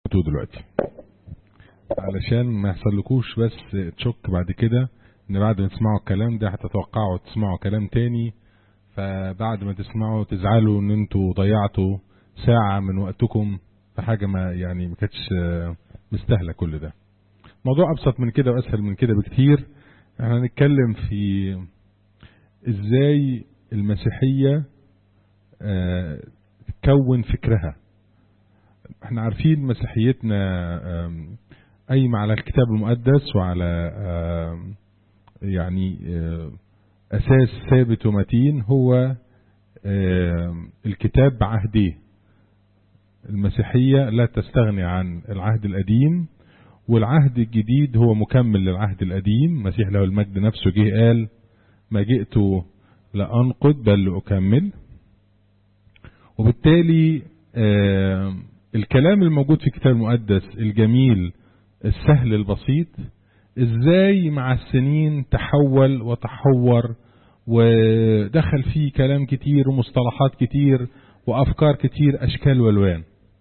دلوقتي علشان ما يحصلكوش بس تشك بعد كده ان بعد ما تسمعوا الكلام ده هتتوقعوا تسمعوا كلام تاني فبعد ما تسمعوا تزعلوا ان انتوا ضيعتوا ساعة من وقتكم في حاجة ما يعني ما كانتش مستاهلة كل ده موضوع ابسط من كده واسهل من كده بكتير احنا هنتكلم في ازاي المسيحية اه تكون فكرها احنا عارفين مسيحيتنا قايمة على الكتاب المقدس وعلى يعني اساس ثابت ومتين هو الكتاب بعهديه المسيحية لا تستغني عن العهد القديم والعهد الجديد هو مكمل للعهد القديم مسيح له المجد نفسه جه قال ما جئت لأنقض بل لأكمل وبالتالي الكلام الموجود في الكتاب المقدس الجميل السهل البسيط ازاي مع السنين تحول وتحور ودخل فيه كلام كتير ومصطلحات كتير وافكار كتير اشكال والوان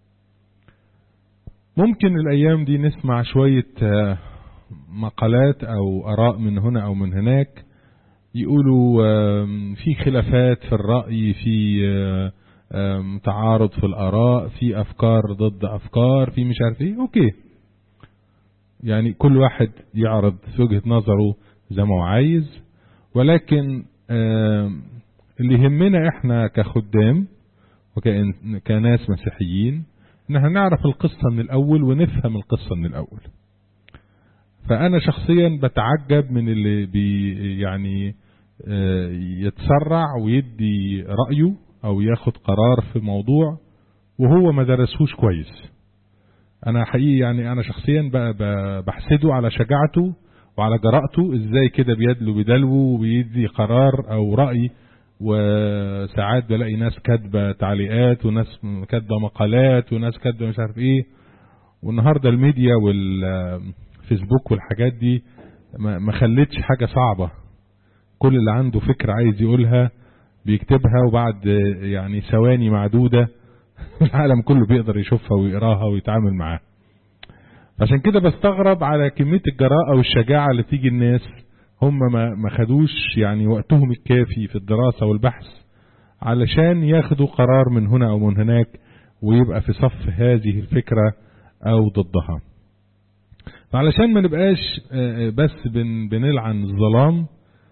ممكن الايام دي نسمع شوية مقالات او اراء من هنا او من هناك يقولوا في خلافات في الرأي في تعارض في الاراء في افكار ضد افكار في مش عارف ايه اوكي يعني كل واحد يعرض وجهة نظره زي ما هو عايز ولكن اللي يهمنا احنا كخدام وكناس مسيحيين ان احنا نعرف القصة من الاول ونفهم القصة من الاول فانا شخصيا بتعجب من اللي بي يعني يتسرع ويدي رأيه او ياخد قرار في موضوع وهو ما درسهوش كويس انا حقيقي يعني انا شخصيا بحسده على شجاعته وعلى جرأته ازاي كده بيدلو بدلو وبيدي قرار او رأي وساعات بلاقي ناس كاتبه تعليقات وناس كاتبه مقالات وناس كاتبه مش عارف ايه والنهارده الميديا والفيسبوك والحاجات دي ما خلتش حاجه صعبه كل اللي عنده فكره عايز يقولها بيكتبها وبعد يعني ثواني معدوده العالم كله بيقدر يشوفها ويقراها ويتعامل معاها عشان كده بستغرب على كميه الجراءه والشجاعه اللي تيجي الناس هم ما ما خدوش يعني وقتهم الكافي في الدراسة والبحث علشان ياخدوا قرار من هنا أو من هناك ويبقى في صف هذه الفكرة أو ضدها علشان ما نبقاش بس بن بنلعن الظلام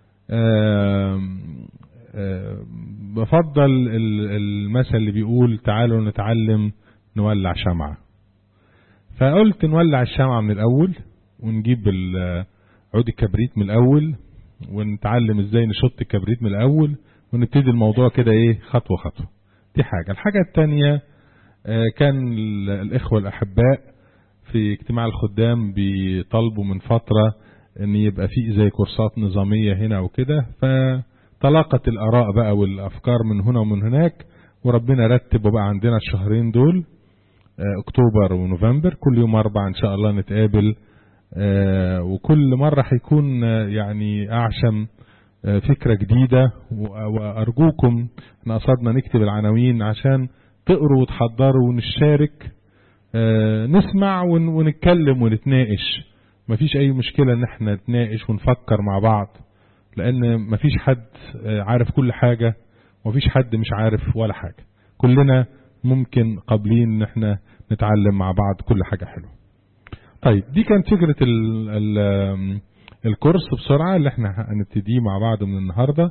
بفضل المثل اللي بيقول تعالوا نتعلم نولع شمعة فقلت نولع الشمعة من الأول ونجيب عود الكبريت من الاول ونتعلم ازاي نشط الكبريت من الاول ونبتدي الموضوع كده ايه خطوة خطوة دي حاجة الحاجة التانية كان الاخوة الاحباء في اجتماع الخدام بيطلبوا من فترة ان يبقى في زي كورسات نظامية هنا وكده فتلاقت الاراء بقى والافكار من هنا ومن هناك وربنا رتب وبقى عندنا الشهرين دول اكتوبر ونوفمبر كل يوم اربع ان شاء الله نتقابل آه وكل مرة هيكون آه يعني أعشم آه فكرة جديدة وأرجوكم احنا قصدنا نكتب العناوين عشان تقروا وتحضروا ونشارك نسمع ونتكلم ونتناقش مفيش أي مشكلة إن احنا نتناقش ونفكر مع بعض لأن مفيش حد عارف كل حاجة ومفيش حد مش عارف ولا حاجة كلنا ممكن قابلين إن احنا نتعلم مع بعض كل حاجة حلوة طيب دي كانت فكرة ال ال الكورس بسرعة اللي احنا هنبتديه مع بعض من النهاردة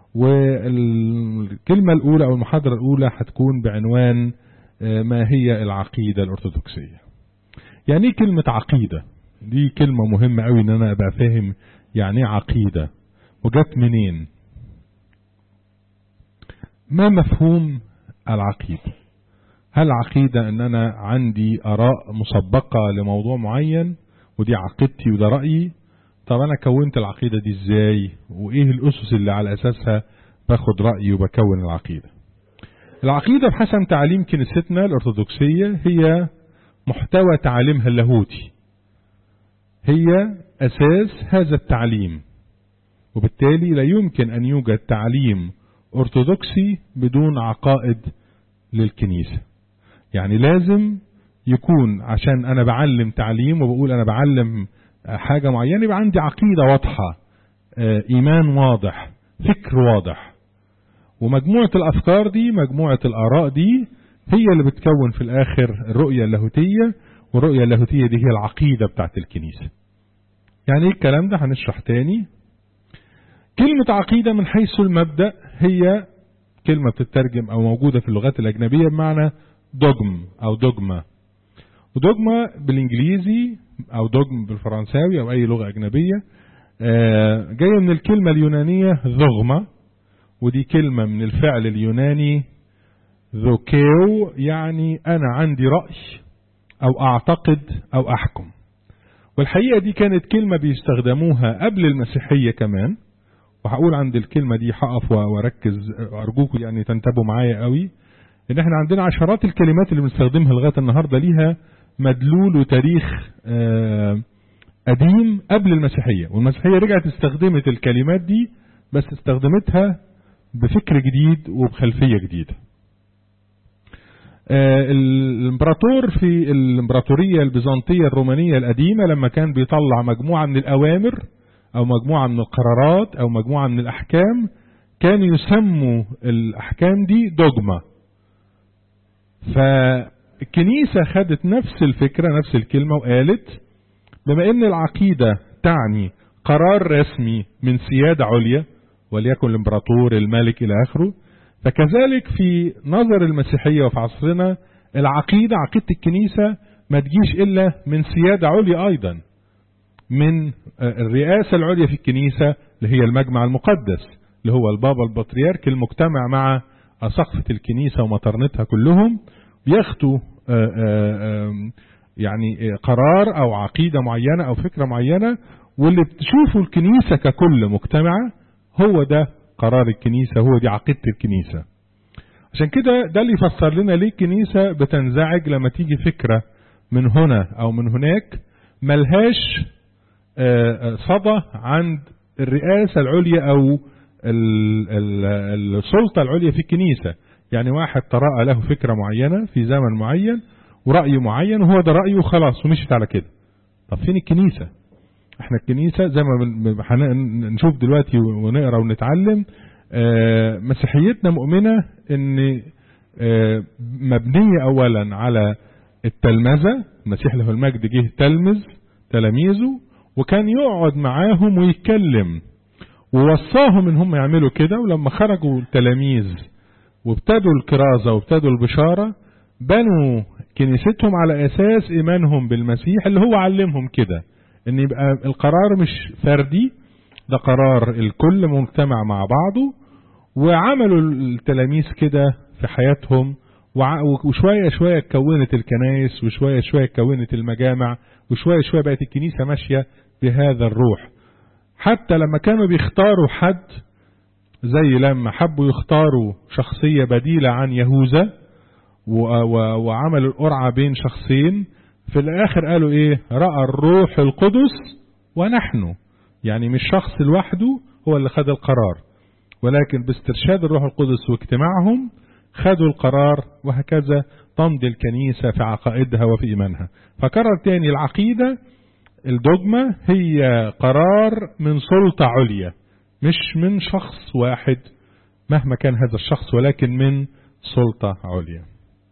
والكلمة الأولى أو المحاضرة الأولى هتكون بعنوان ما هي العقيدة الأرثوذكسية يعني ايه كلمة عقيدة دي كلمة مهمة قوي ان انا ابقى فاهم يعني ايه عقيدة وجت منين ما مفهوم العقيده هل عقيدة ان انا عندي اراء مسبقة لموضوع معين ودي عقيدتي وده رأيي طب انا كونت العقيدة دي ازاي وايه الاسس اللي على اساسها باخد رأيي وبكون العقيدة العقيدة بحسب تعليم كنيستنا الارثوذكسية هي محتوى تعليمها اللاهوتي هي اساس هذا التعليم وبالتالي لا يمكن ان يوجد تعليم ارثوذكسي بدون عقائد للكنيسه يعني لازم يكون عشان انا بعلم تعليم وبقول انا بعلم حاجة معينة يبقى عندي عقيدة واضحة ايمان واضح فكر واضح ومجموعة الافكار دي مجموعة الاراء دي هي اللي بتكون في الاخر الرؤية اللاهوتية والرؤية اللاهوتية دي هي العقيدة بتاعت الكنيسة يعني ايه الكلام ده هنشرح تاني كلمة عقيدة من حيث المبدأ هي كلمة بتترجم او موجودة في اللغات الاجنبية بمعنى دوجم او دوجما ودوجما بالانجليزي او دوجم بالفرنساوي او اي لغة اجنبية جاية من الكلمة اليونانية ذغمة ودي كلمة من الفعل اليوناني ذوكيو يعني انا عندي رأي او اعتقد او احكم والحقيقة دي كانت كلمة بيستخدموها قبل المسيحية كمان وهقول عند الكلمة دي هقف واركز ارجوكم يعني تنتبهوا معايا قوي ان احنا عندنا عشرات الكلمات اللي بنستخدمها لغاية النهاردة ليها مدلول وتاريخ قديم قبل المسيحية والمسيحية رجعت استخدمت الكلمات دي بس استخدمتها بفكر جديد وبخلفية جديدة الامبراطور في الامبراطورية البيزنطية الرومانية القديمة لما كان بيطلع مجموعة من الأوامر أو مجموعة من القرارات أو مجموعة من الأحكام كانوا يسموا الأحكام دي دوجما فالكنيسة خدت نفس الفكرة نفس الكلمة وقالت بما ان العقيدة تعني قرار رسمي من سيادة عليا وليكن الامبراطور الملك الى اخره فكذلك في نظر المسيحية وفي عصرنا العقيدة عقيدة الكنيسة ما تجيش الا من سيادة عليا ايضا من الرئاسة العليا في الكنيسة اللي هي المجمع المقدس اللي هو البابا البطريرك المجتمع مع أسقفة الكنيسة ومطرنتها كلهم بياخدوا يعني قرار او عقيدة معينة او فكرة معينة واللي بتشوفوا الكنيسة ككل مجتمعة هو ده قرار الكنيسة هو دي عقيدة الكنيسة عشان كده ده اللي يفسر لنا ليه الكنيسة بتنزعج لما تيجي فكرة من هنا او من هناك ملهاش صدى عند الرئاسة العليا او السلطة العليا في الكنيسة يعني واحد تراءى له فكرة معينة في زمن معين ورأي معين وهو ده رأيه وخلاص ومشيت على كده طب فين الكنيسة احنا الكنيسة زي ما نشوف دلوقتي ونقرأ ونتعلم اه مسيحيتنا مؤمنة ان اه مبنية اولا على التلمذة المسيح له المجد جه تلمذ تلاميذه وكان يقعد معاهم ويتكلم ووصاهم ان هم يعملوا كده ولما خرجوا التلاميذ وابتدوا الكرازة وابتدوا البشارة بنوا كنيستهم على اساس ايمانهم بالمسيح اللي هو علمهم كده ان يبقى القرار مش فردي ده قرار الكل مجتمع مع بعضه وعملوا التلاميذ كده في حياتهم وشوية شوية اتكونت الكنائس وشوية شوية اتكونت المجامع وشوية شوية بقت الكنيسة ماشية بهذا الروح حتى لما كانوا بيختاروا حد زي لما حبوا يختاروا شخصية بديلة عن يهوذا وعملوا القرعة بين شخصين في الاخر قالوا ايه رأى الروح القدس ونحن يعني مش شخص لوحده هو اللي خد القرار ولكن باسترشاد الروح القدس واجتماعهم خدوا القرار وهكذا تمضي الكنيسة في عقائدها وفي إيمانها فكرر تاني العقيدة الدogma هي قرار من سلطة عليا مش من شخص واحد مهما كان هذا الشخص ولكن من سلطة عليا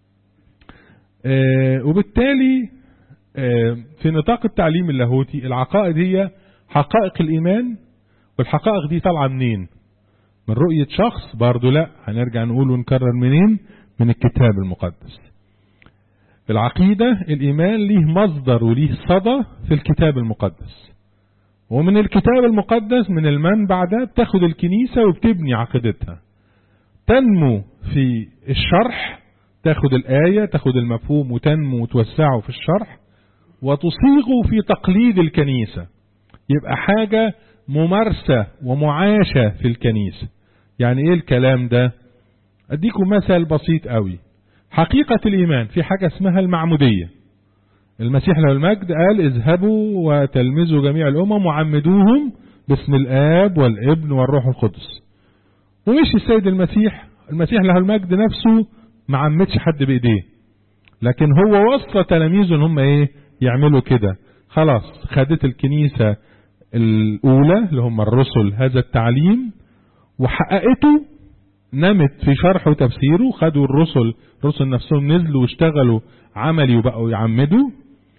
آه وبالتالي آه في نطاق التعليم اللاهوتي العقائد هي حقائق الإيمان والحقائق دي طالعة منين من رؤية شخص برضو لا هنرجع نقول ونكرر منين من الكتاب المقدس العقيدة الإيمان ليه مصدر وليه صدى في الكتاب المقدس ومن الكتاب المقدس من المنبع ده بتاخد الكنيسة وبتبني عقيدتها تنمو في الشرح تاخد الآية تاخد المفهوم وتنمو وتوسعه في الشرح وتصيغه في تقليد الكنيسة يبقى حاجة ممارسة ومعاشة في الكنيسة يعني ايه الكلام ده اديكم مثل بسيط قوي حقيقة الايمان في حاجة اسمها المعمودية المسيح له المجد قال اذهبوا وتلمذوا جميع الامم وعمدوهم باسم الاب والابن والروح القدس ومش السيد المسيح المسيح له المجد نفسه ما عمدش حد بايديه لكن هو وصى تلاميذه ان هم ايه يعملوا كده خلاص خدت الكنيسة الاولى اللي هم الرسل هذا التعليم وحققته نمت في شرحه وتفسيره خدوا الرسل الرسل نفسهم نزلوا واشتغلوا عملي وبقوا يعمدوا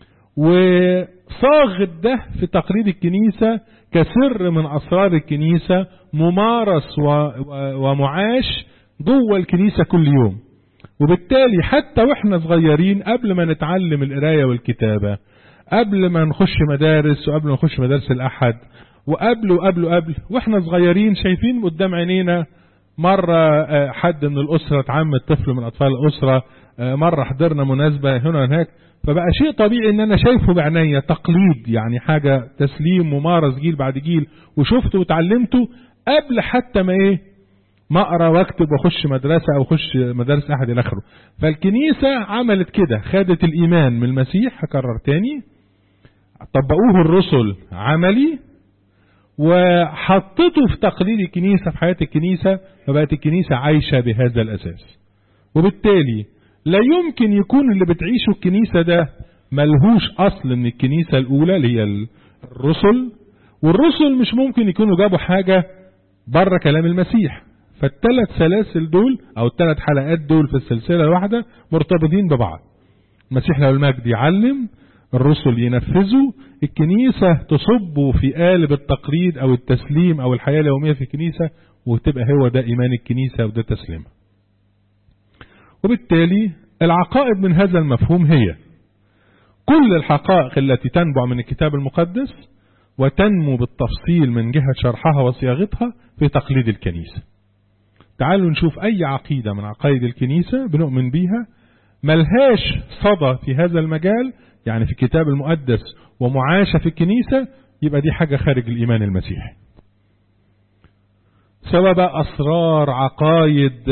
وصاغت ده في تقليد الكنيسة كسر من أسرار الكنيسة ممارس ومعاش جوه الكنيسة كل يوم وبالتالي حتى واحنا صغيرين قبل ما نتعلم القراية والكتابة قبل ما نخش مدارس وقبل ما نخش مدارس الأحد وقبل وقبل وقبل واحنا صغيرين شايفين قدام عينينا مرة حد من الأسرة تعمد طفل من أطفال الأسرة مرة حضرنا مناسبة هنا وهناك فبقى شيء طبيعي ان انا شايفه بعينيا تقليد يعني حاجة تسليم ممارس جيل بعد جيل وشفته وتعلمته قبل حتى ما ايه ما اقرا واكتب واخش مدرسة او اخش مدارس احد الى اخره فالكنيسة عملت كده خدت الايمان من المسيح هكرر تاني طبقوه الرسل عملي وحطته في تقليد الكنيسة في حياة الكنيسة فبقت الكنيسة عايشة بهذا الاساس وبالتالي لا يمكن يكون اللي بتعيشه الكنيسة ده ملهوش أصل من الكنيسة الأولى اللي هي الرسل والرسل مش ممكن يكونوا جابوا حاجة بره كلام المسيح فالثلاث سلاسل دول أو الثلاث حلقات دول في السلسلة الواحدة مرتبطين ببعض المسيح له المجد يعلم الرسل ينفذوا الكنيسة تصب في قالب التقليد أو التسليم أو الحياة اليومية في الكنيسة وتبقى هو ده إيمان الكنيسة وده تسليمها وبالتالي العقائد من هذا المفهوم هي كل الحقائق التي تنبع من الكتاب المقدس وتنمو بالتفصيل من جهة شرحها وصياغتها في تقليد الكنيسة تعالوا نشوف أي عقيدة من عقائد الكنيسة بنؤمن بيها ملهاش صدى في هذا المجال يعني في الكتاب المقدس ومعاشة في الكنيسة يبقى دي حاجة خارج الإيمان المسيحي سواء بقى أسرار عقايد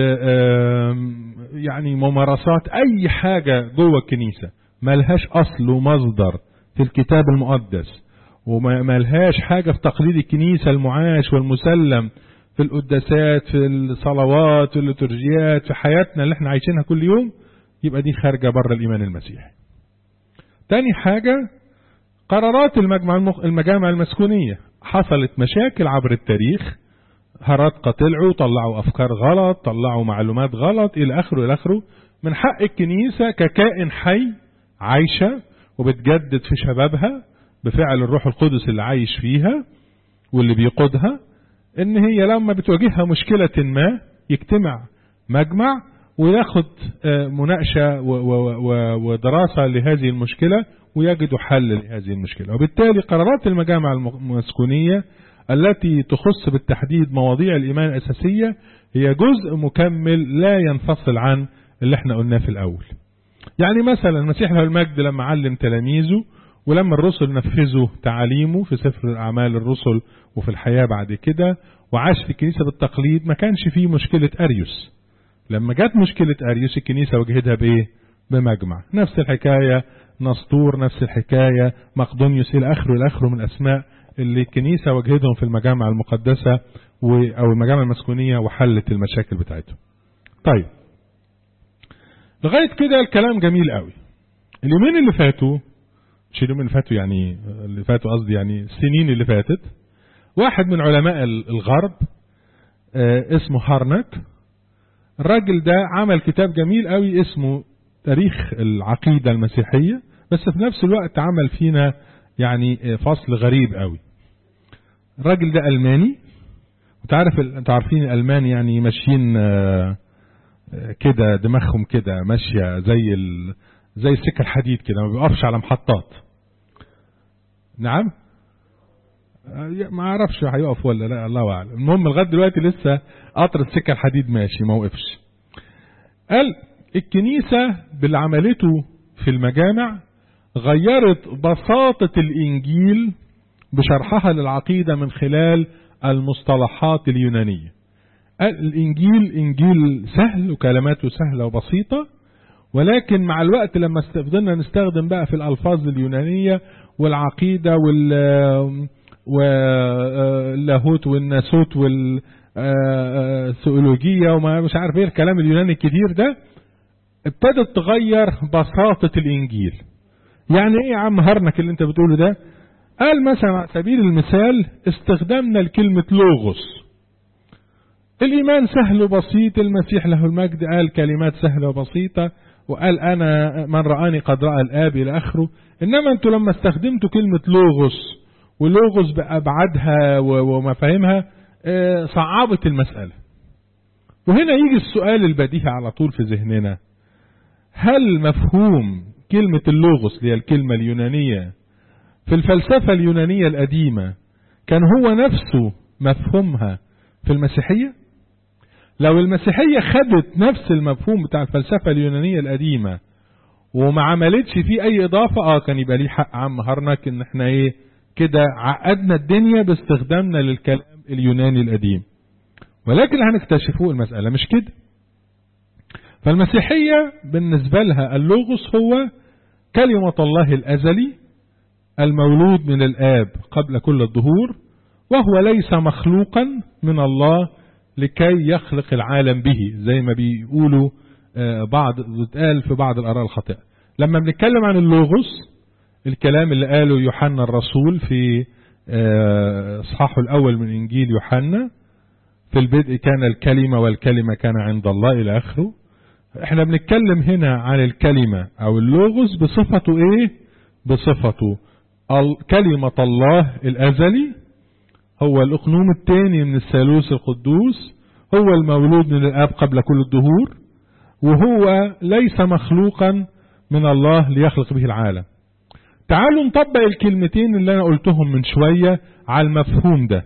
يعني ممارسات أي حاجة جوه الكنيسة ملهاش أصل ومصدر في الكتاب المقدس وملهاش حاجة في تقليد الكنيسة المعاش والمسلم في القداسات في الصلوات في الليتورجيات في حياتنا اللي احنا عايشينها كل يوم يبقى دي خارجة بره الإيمان المسيحي تاني حاجة قرارات المجمع المجامع المسكونية حصلت مشاكل عبر التاريخ هرطقة طلعوا طلعوا أفكار غلط طلعوا معلومات غلط إلى آخره إلى آخره من حق الكنيسة ككائن حي عايشة وبتجدد في شبابها بفعل الروح القدس اللي عايش فيها واللي بيقودها ان هي لما بتواجهها مشكلة ما يجتمع مجمع وياخد مناقشة ودراسة لهذه المشكلة ويجدوا حل لهذه المشكلة وبالتالي قرارات المجامع المسكونية التي تخص بالتحديد مواضيع الإيمان الأساسية هي جزء مكمل لا ينفصل عن اللي احنا قلناه في الأول يعني مثلا المسيح له المجد لما علم تلاميذه ولما الرسل نفذوا تعاليمه في سفر أعمال الرسل وفي الحياة بعد كده وعاش في الكنيسة بالتقليد ما كانش فيه مشكلة أريوس لما جت مشكلة أريوس الكنيسة وجهتها بإيه؟ بمجمع نفس الحكاية نسطور نفس الحكاية مقدونيوس إلى آخره إلى آخره من الأسماء اللي الكنيسة وجهتهم في المجامع المقدسة أو المجامع المسكونية وحلت المشاكل بتاعتهم طيب لغاية كده الكلام جميل قوي اليومين اللي فاتوا مش اليومين اللي فاتوا يعني اللي فاتوا قصدي يعني السنين اللي فاتت واحد من علماء الغرب اسمه هارنك الراجل ده عمل كتاب جميل قوي اسمه تاريخ العقيدة المسيحية بس في نفس الوقت عمل فينا يعني فصل غريب قوي الراجل ده ألماني وتعرف انتوا عارفين الألمان يعني ماشيين كده دماغهم كده ماشية زي ال... زي السكة الحديد كده ما بيقفش على محطات نعم ما اعرفش هيقف ولا لا الله اعلم المهم لغايه دلوقتي لسه قطر السكه الحديد ماشي ما وقفش قال الكنيسه باللي عملته في المجامع غيرت بساطه الانجيل بشرحها للعقيده من خلال المصطلحات اليونانيه قال الانجيل انجيل سهل وكلماته سهله وبسيطه ولكن مع الوقت لما فضلنا نستخدم بقى في الالفاظ اليونانيه والعقيده وال واللاهوت والناسوت والثيولوجية وما مش عارف ايه الكلام اليوناني الكتير ده ابتدت تغير بساطة الإنجيل يعني إيه يا عم هرنك اللي أنت بتقوله ده قال مثلا على سبيل المثال استخدامنا لكلمة لوغوس الإيمان سهل وبسيط المسيح له المجد قال كلمات سهلة وبسيطة وقال أنا من رآني قد رأى الآب إلى آخره إنما أنتوا لما استخدمتوا كلمة لوغوس ولوغوس بأبعادها ومفاهيمها صعبت المسألة وهنا يجي السؤال البديهي على طول في ذهننا هل مفهوم كلمة اللوغوس اللي هي الكلمة اليونانية في الفلسفة اليونانية القديمة كان هو نفسه مفهومها في المسيحية لو المسيحية خدت نفس المفهوم بتاع الفلسفة اليونانية القديمة وما عملتش فيه اي اضافة اه كان يبقى ليه حق عم هرنك ان احنا ايه كده عقدنا الدنيا باستخدامنا للكلام اليوناني القديم ولكن هنكتشفوا المسألة مش كده فالمسيحية بالنسبة لها اللوغوس هو كلمة الله الأزلي المولود من الآب قبل كل الظهور وهو ليس مخلوقا من الله لكي يخلق العالم به زي ما بيقولوا بعض بتقال في بعض الآراء الخاطئة لما بنتكلم عن اللوغوس الكلام اللي قاله يوحنا الرسول في اصحاحه الأول من إنجيل يوحنا في البدء كان الكلمة والكلمة كان عند الله إلى آخره احنا بنتكلم هنا عن الكلمة أو اللوغوس بصفته إيه بصفته كلمة الله الأزلي هو الأقنوم الثاني من الثالوث القدوس هو المولود من الآب قبل كل الدهور وهو ليس مخلوقا من الله ليخلق به العالم تعالوا نطبق الكلمتين اللي أنا قلتهم من شوية على المفهوم ده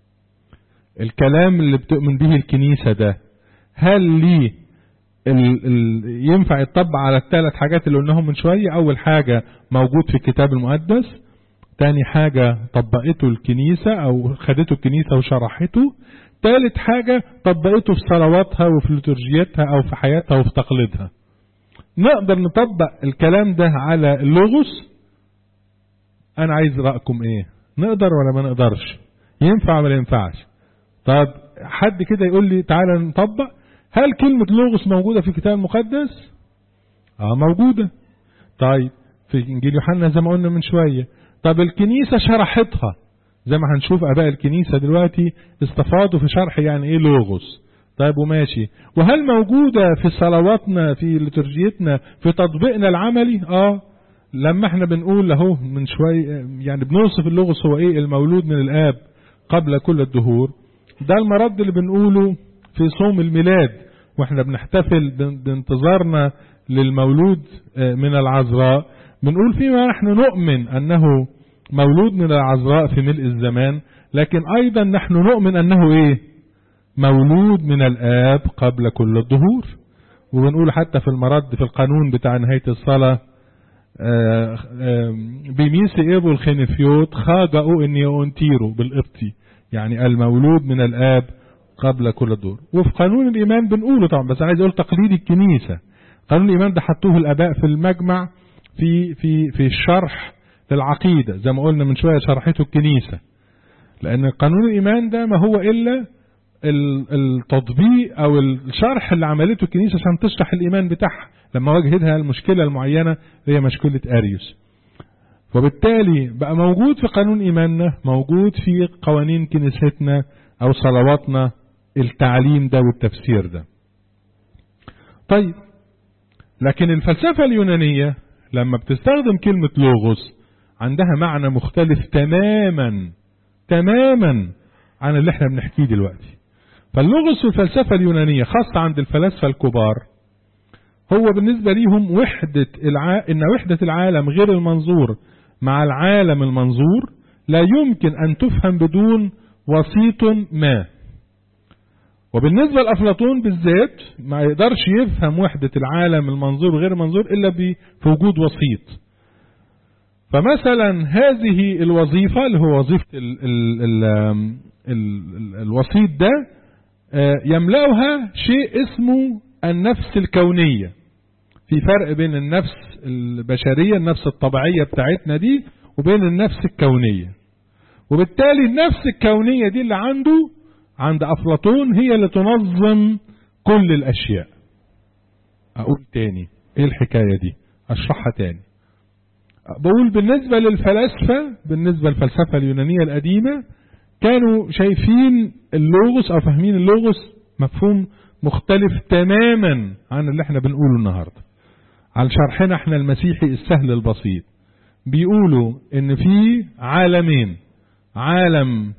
الكلام اللي بتؤمن به الكنيسة ده هل ليه ال ال ينفع يطبق على الثلاث حاجات اللي قلناهم من شوية أول حاجة موجود في الكتاب المقدس تاني حاجة طبقته الكنيسة أو خدته الكنيسة وشرحته تالت حاجة طبقته في صلواتها وفي لترجيتها أو في حياتها وفي تقليدها نقدر نطبق الكلام ده على اللغوس أنا عايز رأيكم إيه نقدر ولا ما نقدرش ينفع ولا ينفعش طب حد كده يقول لي تعالى نطبق هل كلمة لوغوس موجودة في الكتاب المقدس اه موجودة طيب في انجيل يوحنا زي ما قلنا من شوية طب الكنيسة شرحتها زي ما هنشوف اباء الكنيسة دلوقتي استفادوا في شرح يعني ايه لوغوس طيب وماشي وهل موجودة في صلواتنا في لترجيتنا في تطبيقنا العملي اه لما احنا بنقول اهو من شوية يعني بنوصف اللغوس هو ايه المولود من الاب قبل كل الدهور ده المرد اللي بنقوله في صوم الميلاد واحنا بنحتفل بانتظارنا للمولود من العذراء بنقول فيما نحن نؤمن انه مولود من العذراء في ملء الزمان لكن ايضا نحن نؤمن انه ايه مولود من الاب قبل كل الظهور وبنقول حتى في المرد في القانون بتاع نهاية الصلاة بميس ايبو الخنفيوت خاجأوا اني انتيرو بالقبطي يعني المولود من الاب قبل كل الدور وفي قانون الإيمان بنقوله طبعا بس عايز أقول تقليد الكنيسة قانون الإيمان ده حطوه الآباء في المجمع في في في الشرح للعقيدة زي ما قلنا من شوية شرحته الكنيسة لأن قانون الإيمان ده ما هو إلا التطبيق أو الشرح اللي عملته الكنيسة عشان تشرح الإيمان بتاعها لما واجهتها المشكلة المعينة اللي هي مشكلة أريوس وبالتالي بقى موجود في قانون إيماننا موجود في قوانين كنيستنا أو صلواتنا التعليم ده والتفسير ده طيب لكن الفلسفة اليونانية لما بتستخدم كلمة لوغوس عندها معنى مختلف تماما تماما عن اللي احنا بنحكيه دلوقتي فاللوغوس في الفلسفة اليونانية خاصة عند الفلاسفة الكبار هو بالنسبة ليهم وحدة الع... إن وحدة العالم غير المنظور مع العالم المنظور لا يمكن أن تفهم بدون وسيط ما وبالنسبة لأفلاطون بالذات ما يقدرش يفهم وحدة العالم المنظور وغير المنظور إلا في وجود وسيط فمثلا هذه الوظيفة اللي هو وظيفة ال ال ال ال ال الوسيط ده يملأها شيء اسمه النفس الكونية في فرق بين النفس البشرية النفس الطبيعية بتاعتنا دي وبين النفس الكونية وبالتالي النفس الكونية دي اللي عنده عند أفلاطون هي اللي تنظم كل الأشياء اقول تاني ايه الحكاية دي اشرحها تاني بقول بالنسبة للفلاسفة بالنسبة للفلسفة اليونانية القديمة كانوا شايفين اللوغوس او فاهمين اللوغوس مفهوم مختلف تماما عن اللي احنا بنقوله النهاردة على شرحنا احنا المسيحي السهل البسيط بيقولوا ان في عالمين عالم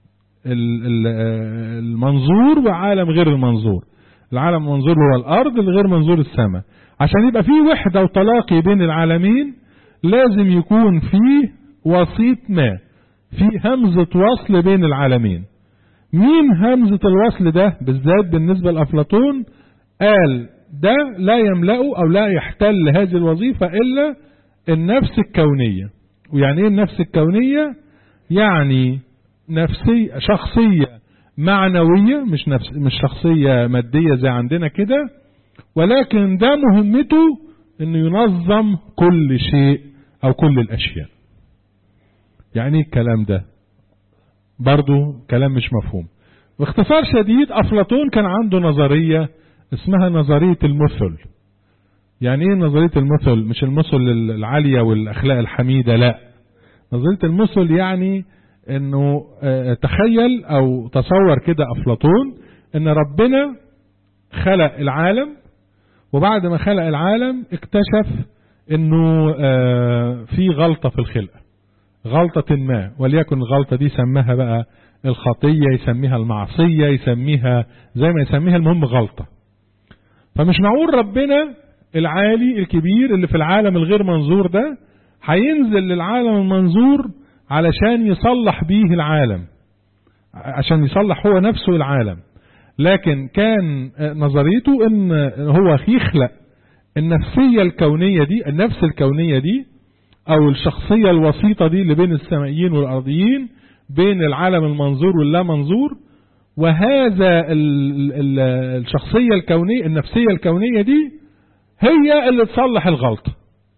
المنظور وعالم غير المنظور العالم المنظور هو الارض الغير منظور السماء عشان يبقى في وحدة وتلاقي بين العالمين لازم يكون في وسيط ما في همزة وصل بين العالمين مين همزة الوصل ده بالذات بالنسبة لأفلاطون قال ده لا يملأه أو لا يحتل هذه الوظيفة إلا النفس الكونية ويعني ايه النفس الكونية يعني نفسية شخصية معنوية مش نفس مش شخصية مادية زي عندنا كده ولكن ده مهمته انه ينظم كل شيء او كل الاشياء يعني ايه الكلام ده برضو كلام مش مفهوم باختصار شديد افلاطون كان عنده نظرية اسمها نظرية المثل يعني ايه نظرية المثل مش المثل العالية والاخلاق الحميدة لا نظرية المثل يعني انه تخيل او تصور كده افلاطون ان ربنا خلق العالم وبعد ما خلق العالم اكتشف انه في غلطة في الخلقة غلطة ما وليكن الغلطة دي سماها بقى الخطية يسميها المعصية يسميها زي ما يسميها المهم غلطة فمش معقول ربنا العالي الكبير اللي في العالم الغير منظور ده هينزل للعالم المنظور علشان يصلح بيه العالم عشان يصلح هو نفسه العالم لكن كان نظريته ان هو يخلق النفسية الكونية دي النفس الكونية دي او الشخصية الوسيطة دي اللي بين السمائيين والارضيين بين العالم المنظور واللا منظور وهذا ال ال الشخصية الكونية النفسية الكونية دي هي اللي تصلح الغلطة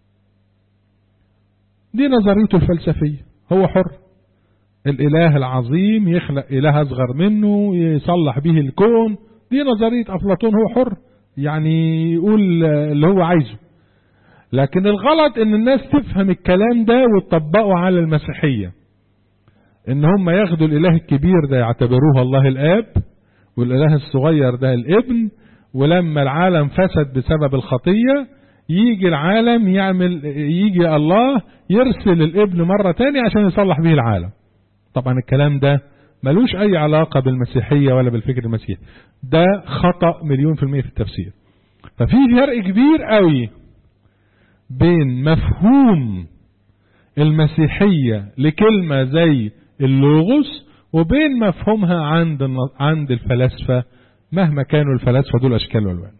دي نظريته الفلسفية هو حر الاله العظيم يخلق اله اصغر منه يصلح به الكون دي نظرية افلاطون هو حر يعني يقول اللي هو عايزه لكن الغلط ان الناس تفهم الكلام ده وتطبقه على المسيحية ان هم ياخدوا الاله الكبير ده يعتبروه الله الاب والاله الصغير ده الابن ولما العالم فسد بسبب الخطية يجي العالم يعمل يجي الله يرسل الابن مرة تانية عشان يصلح به العالم طبعا الكلام ده ملوش اي علاقة بالمسيحية ولا بالفكر المسيحي ده خطأ مليون في المية في التفسير ففي فرق كبير قوي بين مفهوم المسيحية لكلمة زي اللوغوس وبين مفهومها عند عند الفلاسفة مهما كانوا الفلاسفة دول أشكال والوان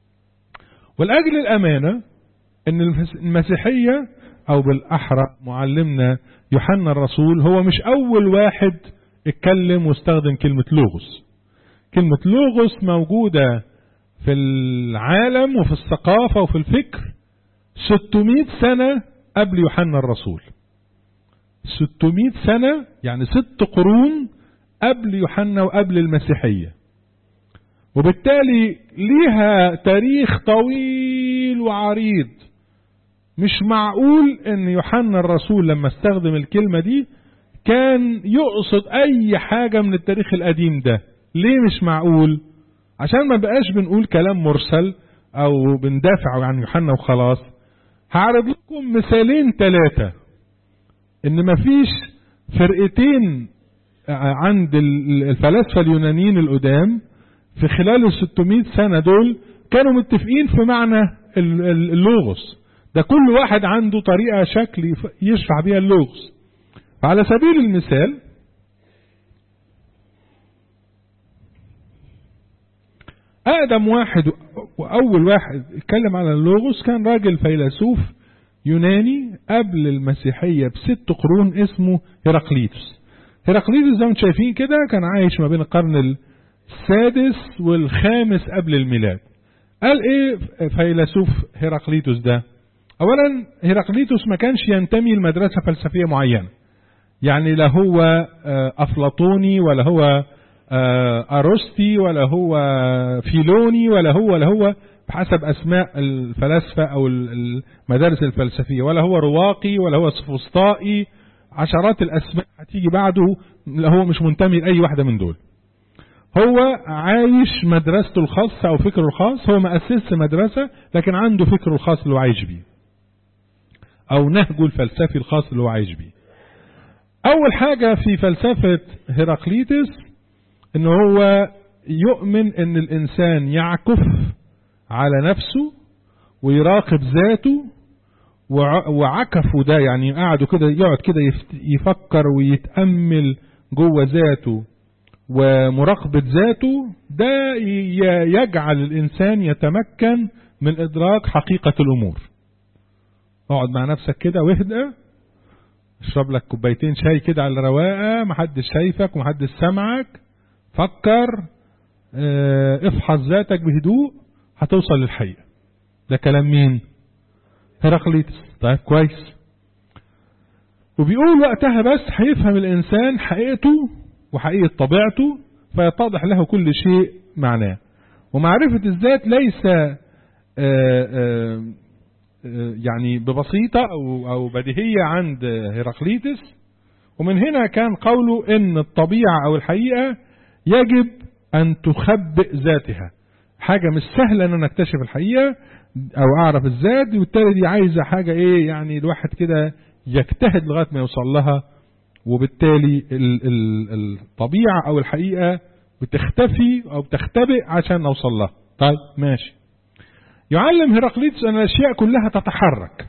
والأجل الأمانة أن المسيحية أو بالأحرى معلمنا يوحنا الرسول هو مش أول واحد اتكلم واستخدم كلمة لوغوس كلمة لوغوس موجودة في العالم وفي الثقافة وفي الفكر 600 سنة قبل يوحنا الرسول 600 سنة يعني ست قرون قبل يوحنا وقبل المسيحية وبالتالي ليها تاريخ طويل وعريض مش معقول ان يوحنا الرسول لما استخدم الكلمة دي كان يقصد اي حاجة من التاريخ القديم ده ليه مش معقول عشان ما بقاش بنقول كلام مرسل او بندافع عن يوحنا وخلاص هعرض لكم مثالين ثلاثة ان مفيش فرقتين عند الفلاسفة اليونانيين القدام في خلال ال 600 سنة دول كانوا متفقين في معنى اللوغوس ده كل واحد عنده طريقة شكل يشرح بيها اللوغوس فعلى سبيل المثال أقدم واحد وأول واحد اتكلم على اللوغوس كان راجل فيلسوف يوناني قبل المسيحية بست قرون اسمه هيراقليتوس هيراقليتوس زي ما انتم شايفين كده كان عايش ما بين القرن السادس والخامس قبل الميلاد قال ايه فيلسوف هيراقليتوس ده اولا هيراقليتوس ما كانش ينتمي لمدرسة فلسفية معينة يعني لا هو افلاطوني ولا هو ارسطي ولا هو فيلوني ولا هو ولا هو بحسب أسماء الفلاسفة أو المدارس الفلسفية ولا هو رواقي ولا هو سفسطائي عشرات الأسماء هتيجي بعده هو مش منتمي لأي واحدة من دول هو عايش مدرسته الخاصة أو فكره الخاص هو ما أسسش مدرسة لكن عنده فكره الخاص اللي هو عايش بيه أو نهجه الفلسفي الخاص اللي هو عايش بيه أول حاجة في فلسفة هيراقليتس إن هو يؤمن إن الإنسان يعكف على نفسه ويراقب ذاته وعكفه ده يعني قعدوا كده يقعد كده يفكر ويتأمل جوه ذاته ومراقبة ذاته ده يجعل الإنسان يتمكن من إدراك حقيقة الأمور اقعد مع نفسك كده واهدأ اشرب لك كوبايتين شاي كده على رواقة محدش شايفك ومحدش سمعك فكر اه افحص ذاتك بهدوء هتوصل للحقيقة ده كلام مين هيراقليتس طيب كويس وبيقول وقتها بس هيفهم الإنسان حقيقته وحقيقة طبيعته فيتضح له كل شيء معناه ومعرفة الذات ليس آآ آآ يعني ببسيطة أو, أو بديهية عند هيراقليتس ومن هنا كان قوله إن الطبيعة أو الحقيقة يجب أن تخبئ ذاتها حاجة مش سهلة أن أنا أكتشف الحقيقة أو أعرف الذات وبالتالي دي عايزة حاجة إيه يعني الواحد كده يجتهد لغاية ما يوصل لها وبالتالي الطبيعة أو الحقيقة بتختفي أو بتختبئ عشان نوصل لها طيب ماشي يعلم هيراقليتوس أن الأشياء كلها تتحرك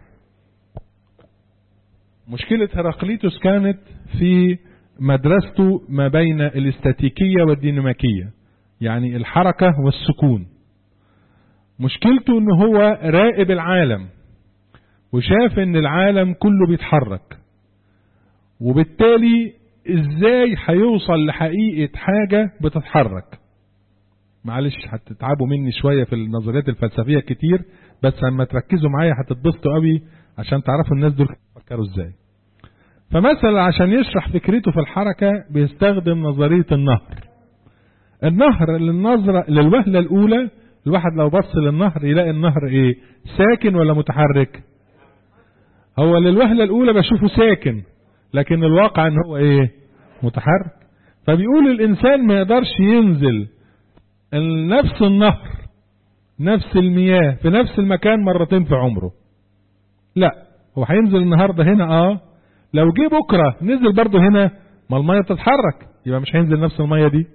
مشكلة هيراقليتوس كانت في مدرسته ما بين الاستاتيكية والديناميكية يعني الحركة والسكون مشكلته ان هو راقب العالم وشاف ان العالم كله بيتحرك وبالتالي ازاي هيوصل لحقيقة حاجة بتتحرك معلش هتتعبوا مني شوية في النظريات الفلسفية كتير بس لما تركزوا معايا هتتبسطوا قوي عشان تعرفوا الناس دول بيفكروا ازاي فمثلا عشان يشرح فكرته في الحركة بيستخدم نظرية النهر النهر للنظرة للوهلة الأولى الواحد لو بص للنهر يلاقي النهر ايه ساكن ولا متحرك هو للوهلة الأولى بشوفه ساكن لكن الواقع ان هو ايه متحرك فبيقول الإنسان ما يقدرش ينزل نفس النهر نفس المياه في نفس المكان مرتين في عمره لا هو هينزل النهارده هنا اه لو جه بكره نزل برضه هنا ما الميه بتتحرك يبقى مش هينزل نفس الميه دي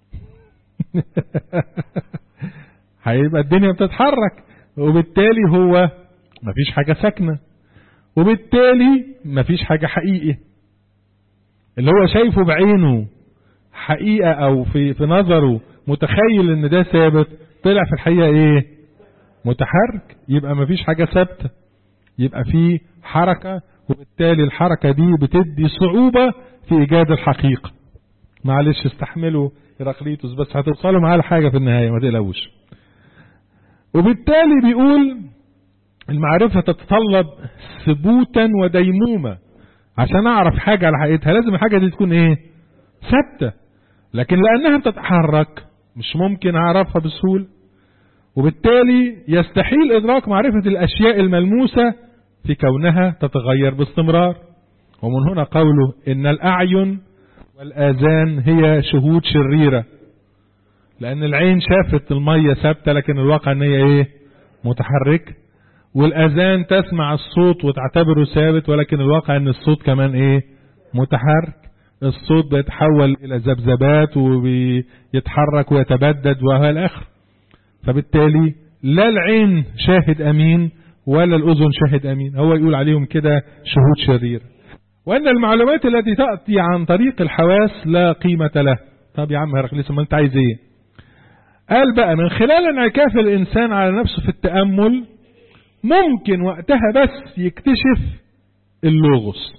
هيبقى الدنيا بتتحرك وبالتالي هو مفيش حاجه ساكنه وبالتالي مفيش حاجه حقيقي اللي هو شايفه بعينه حقيقه او في في نظره متخيل ان ده ثابت طلع في الحقيقه ايه متحرك يبقى مفيش حاجه ثابته يبقى في حركه وبالتالي الحركه دي بتدي صعوبه في ايجاد الحقيقه معلش استحملوا هيراقليتوس بس هتوصلوا معاه لحاجه في النهايه ما تقلقوش وبالتالي بيقول المعرفة تتطلب ثبوتا وديمومة عشان اعرف حاجة على حقيقتها لازم الحاجة دي تكون ايه ثابتة لكن لانها بتتحرك مش ممكن اعرفها بسهولة وبالتالي يستحيل ادراك معرفة الاشياء الملموسة في كونها تتغير باستمرار ومن هنا قوله ان الاعين والاذان هي شهود شريرة لان العين شافت المية ثابتة لكن الواقع ان هي ايه متحركة والاذان تسمع الصوت وتعتبره ثابت ولكن الواقع ان الصوت كمان ايه متحرك الصوت بيتحول الى ذبذبات وبيتحرك ويتبدد وهو الاخر فبالتالي لا العين شاهد امين ولا الاذن شاهد امين هو يقول عليهم كده شهود شرير وان المعلومات التي تاتي عن طريق الحواس لا قيمه لها طب يا عم هرقليس ما انت عايز ايه قال بقى من خلال انعكاف الانسان على نفسه في التامل ممكن وقتها بس يكتشف اللوغوس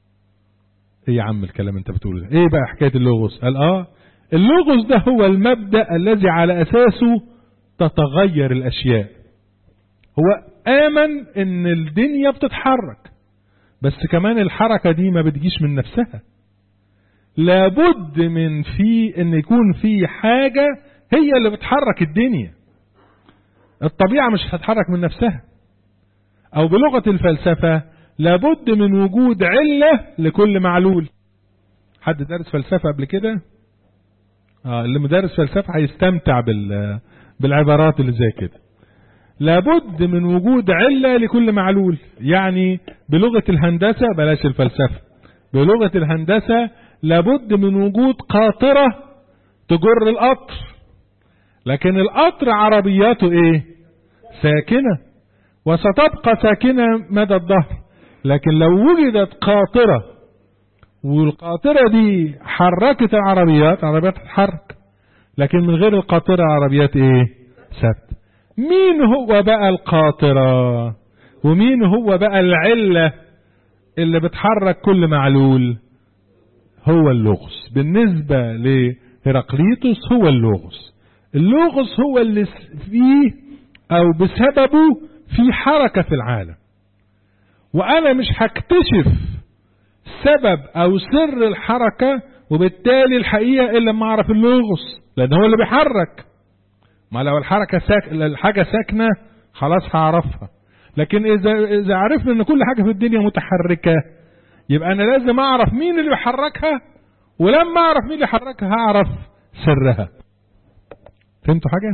ايه يا عم الكلام انت بتقوله ده ايه بقى حكايه اللوغوس قال اه اللوغوس ده هو المبدا الذي على اساسه تتغير الاشياء هو امن ان الدنيا بتتحرك بس كمان الحركه دي ما بتجيش من نفسها لابد من في ان يكون في حاجه هي اللي بتحرك الدنيا الطبيعة مش هتتحرك من نفسها او بلغة الفلسفة لابد من وجود علة لكل معلول حد دارس فلسفة قبل كده اه اللي مدرس فلسفة هيستمتع بال بالعبارات اللي زي كده لابد من وجود علة لكل معلول يعني بلغة الهندسة بلاش الفلسفة بلغة الهندسة لابد من وجود قاطرة تجر القطر لكن القطر عربياته ايه ساكنة وستبقى ساكنة مدى الظهر لكن لو وجدت قاطرة والقاطرة دي حركت العربيات العربيات تتحرك لكن من غير القاطرة العربيات ايه ثابته مين هو بقى القاطرة ومين هو بقى العلة اللي بتحرك كل معلول هو اللغز بالنسبة لهرقليطس هو اللغز اللغز هو اللي فيه او بسببه في حركة في العالم وانا مش هكتشف سبب او سر الحركة وبالتالي الحقيقة الا لما اعرف اللغز لان هو اللي بيحرك ما لو الحركة ساك... الحاجة ساكنة خلاص هعرفها لكن إذا إذا عرفنا إن كل حاجة في الدنيا متحركة يبقى أنا لازم أعرف مين اللي بيحركها ولما أعرف مين اللي بيحركها هعرف سرها فهمتوا حاجة؟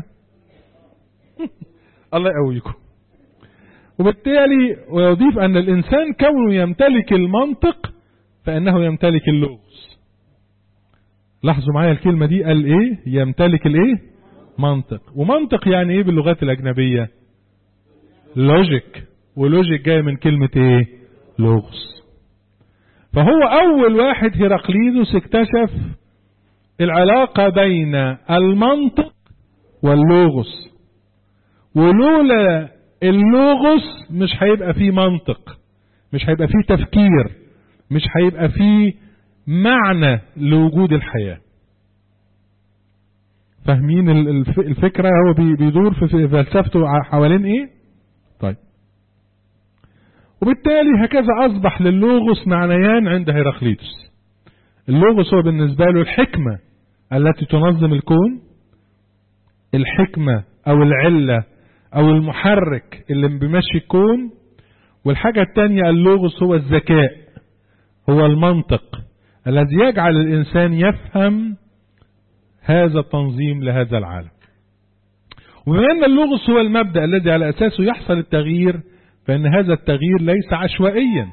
الله يقويكم وبالتالي ويضيف أن الإنسان كونه يمتلك المنطق فإنه يمتلك اللغز لاحظوا معايا الكلمة دي قال إيه؟ يمتلك الإيه؟ منطق ومنطق يعني ايه باللغات الاجنبية لوجيك ولوجيك جاي من كلمة ايه لغز فهو اول واحد هيراقليدوس اكتشف العلاقة بين المنطق واللغز ولولا اللغز مش هيبقى فيه منطق مش هيبقى فيه تفكير مش هيبقى فيه معنى لوجود الحياه فاهمين الفكرة هو بيدور في فلسفته حوالين ايه طيب وبالتالي هكذا اصبح للوغوس معنيان عند هيراقليتوس اللوغوس هو بالنسبة له الحكمة التي تنظم الكون الحكمة او العلة او المحرك اللي بيمشي الكون والحاجة الثانية اللوغوس هو الذكاء هو المنطق الذي يجعل الانسان يفهم هذا التنظيم لهذا العالم وبما أن اللغز هو المبدأ الذي على أساسه يحصل التغيير فإن هذا التغيير ليس عشوائيا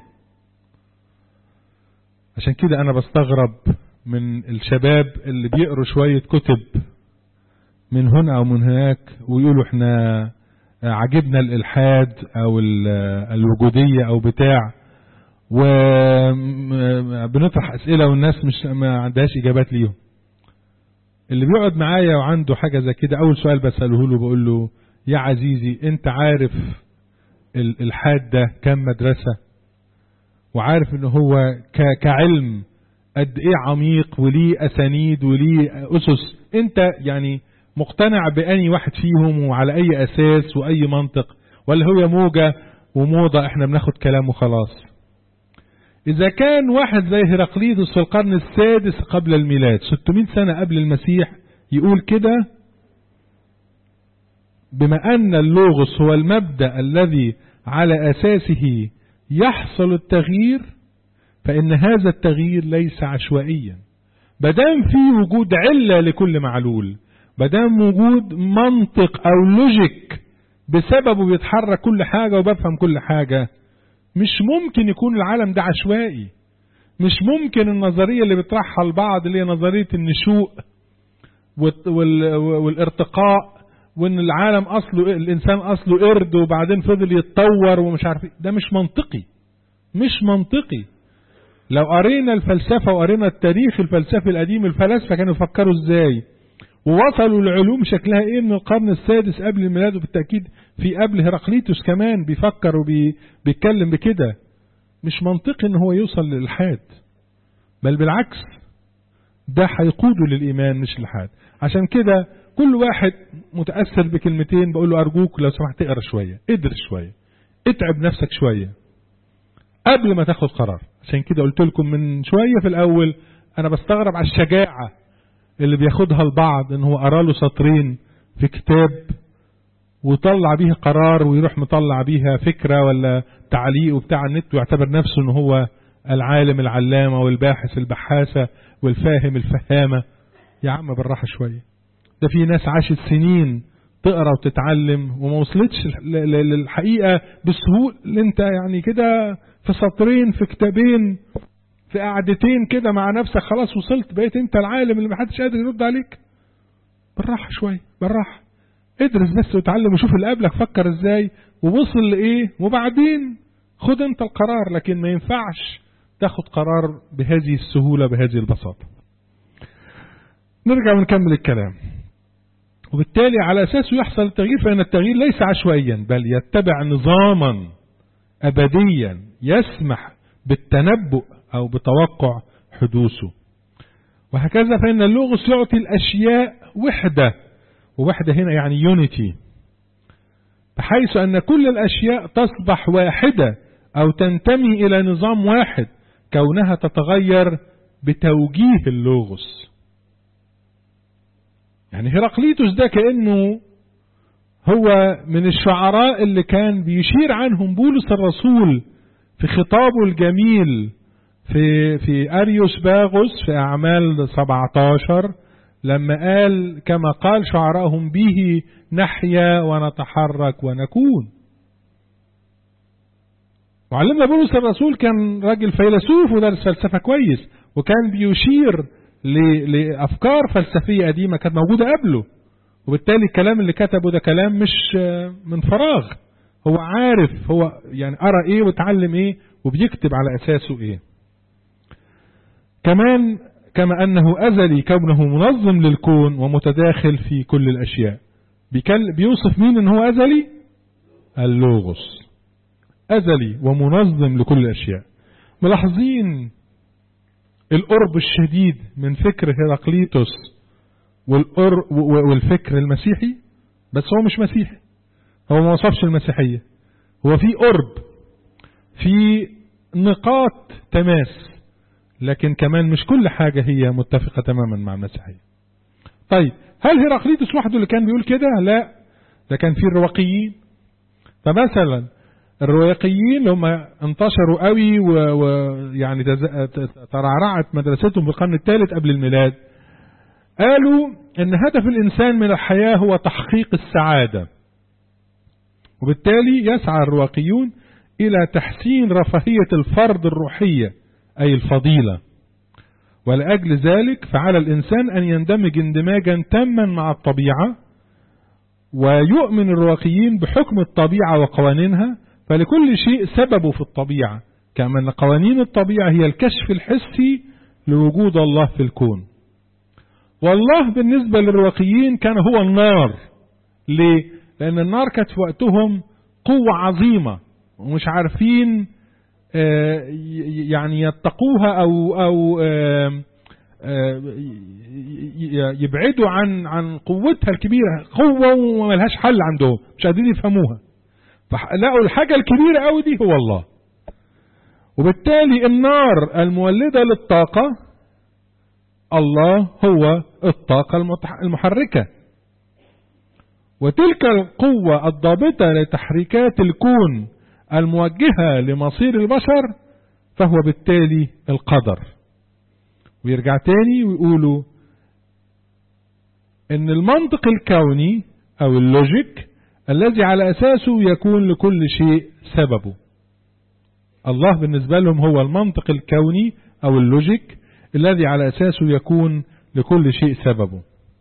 عشان كده أنا بستغرب من الشباب اللي بيقروا شوية كتب من هنا أو من هناك ويقولوا احنا عجبنا الإلحاد أو الوجودية أو بتاع وبنطرح أسئلة والناس مش ما عندهاش إجابات ليهم اللي بيقعد معايا وعنده حاجة زي كده أول سؤال بسأله له بقول له يا عزيزي أنت عارف الحاد ده كم مدرسة وعارف ان هو كعلم قد ايه عميق وليه اسانيد وليه اسس انت يعني مقتنع بأي واحد فيهم وعلى اي اساس واي منطق ولا هو موجة وموضة احنا بناخد كلام وخلاص اذا كان واحد زي هرقليدس في القرن السادس قبل الميلاد 600 سنة قبل المسيح يقول كده بما ان اللوغوس هو المبدأ الذي على اساسه يحصل التغيير فإن هذا التغيير ليس عشوائيا بدام في وجود علة لكل معلول بدام وجود منطق أو لوجيك بسببه بيتحرك كل حاجة وبفهم كل حاجة مش ممكن يكون العالم ده عشوائي مش ممكن النظرية اللي بيطرحها البعض اللي هي نظرية النشوء والارتقاء وان العالم اصله الانسان اصله قرد وبعدين فضل يتطور ومش عارف ده مش منطقي مش منطقي لو قرينا الفلسفة وقرينا التاريخ الفلسفي القديم الفلاسفة كانوا يفكروا ازاي ووصلوا لعلوم شكلها ايه من القرن السادس قبل الميلاد وبالتأكيد في قبل هرقليتوس كمان بيفكر وبيتكلم بكده مش منطقي ان هو يوصل للحاد بل بالعكس ده هيقوده للإيمان مش الحاد عشان كده كل واحد متأثر بكلمتين بقول له أرجوك لو سمحت اقرا شوية ادرس شوية اتعب نفسك شوية قبل ما تاخد قرار عشان كده قلت لكم من شوية في الأول أنا بستغرب على الشجاعة اللي بياخدها البعض إن هو قرا له سطرين في كتاب وطلع بيها قرار ويروح مطلع بيها فكرة ولا تعليق وبتاع النت ويعتبر نفسه ان هو العالم العلامة والباحث البحاثة والفاهم الفهامة يا عم بالراحة شوية ده في ناس عاشت سنين تقرا وتتعلم وما وصلتش للحقيقة بالسهولة اللي انت يعني كده في سطرين في كتابين في قعدتين كده مع نفسك خلاص وصلت بقيت انت العالم اللي محدش قادر يرد عليك بالراحة شوية بالراحة ادرس بس وتعلم وشوف اللي قبلك فكر ازاي ووصل لايه وبعدين خد انت القرار لكن ما ينفعش تاخد قرار بهذه السهولة بهذه البساطة نرجع ونكمل الكلام وبالتالي على أساسه يحصل التغيير فإن التغيير ليس عشوائيا بل يتبع نظاما أبديا يسمح بالتنبؤ أو بتوقع حدوثه وهكذا فإن اللغز يعطي الأشياء وحدة ووحدة هنا يعني يونيتي بحيث أن كل الأشياء تصبح واحدة أو تنتمي إلى نظام واحد كونها تتغير بتوجيه اللغز يعني هرقليتوس ده كأنه هو من الشعراء اللي كان بيشير عنهم بولس الرسول في خطابه الجميل في في أريوس باغوس في أعمال 17 لما قال كما قال شعراءهم به نحيا ونتحرك ونكون وعلمنا بولس الرسول كان راجل فيلسوف ودرس فلسفة كويس وكان بيشير لأفكار فلسفية قديمة كانت موجودة قبله وبالتالي الكلام اللي كتبه ده كلام مش من فراغ هو عارف هو يعني قرأ ايه وتعلم ايه وبيكتب على اساسه ايه كمان كما انه ازلي كونه منظم للكون ومتداخل في كل الاشياء بيوصف مين ان هو ازلي اللوغوس ازلي ومنظم لكل الاشياء ملاحظين القرب الشديد من فكر هيراقليتوس والفكر المسيحي بس هو مش مسيحي هو ما وصفش المسيحية هو في قرب في نقاط تماس لكن كمان مش كل حاجة هي متفقة تماما مع المسيحية طيب هل هيراقليتوس وحده اللي كان بيقول كده لا ده كان في الرواقيين فمثلا الرواقيين هم انتشروا قوي ويعني ترعرعت مدرستهم في القرن الثالث قبل الميلاد قالوا ان هدف الانسان من الحياة هو تحقيق السعادة وبالتالي يسعى الرواقيون الى تحسين رفاهية الفرد الروحية اي الفضيلة ولأجل ذلك فعلى الإنسان أن يندمج اندماجا تاما مع الطبيعة ويؤمن الرواقيين بحكم الطبيعة وقوانينها فلكل شيء سببه في الطبيعة كما أن قوانين الطبيعة هي الكشف الحسي لوجود الله في الكون والله بالنسبة للرواقيين كان هو النار ليه؟ لأن النار كانت في وقتهم قوة عظيمة ومش عارفين يعني يتقوها أو أو يبعدوا عن عن قوتها الكبيرة قوة وملهاش حل عندهم مش قادرين يفهموها فلقوا الحاجة الكبيرة قوي دي هو الله وبالتالي النار المولدة للطاقة الله هو الطاقة المحركة وتلك القوة الضابطة لتحريكات الكون الموجهة لمصير البشر فهو بالتالي القدر ويرجع تاني ويقولوا ان المنطق الكوني او اللوجيك الذي على أساسه يكون لكل شيء سببه الله بالنسبة لهم هو المنطق الكوني أو اللوجيك الذي على أساسه يكون لكل شيء سببه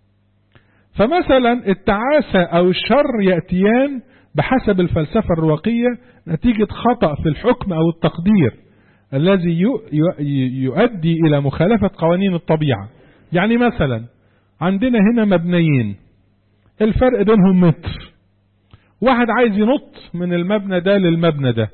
فمثلا التعاسة أو الشر يأتيان بحسب الفلسفة الرواقية نتيجة خطأ في الحكم أو التقدير الذي يؤدي إلى مخالفة قوانين الطبيعة يعني مثلا عندنا هنا مبنيين الفرق بينهم متر واحد عايز ينط من المبنى ده للمبنى ده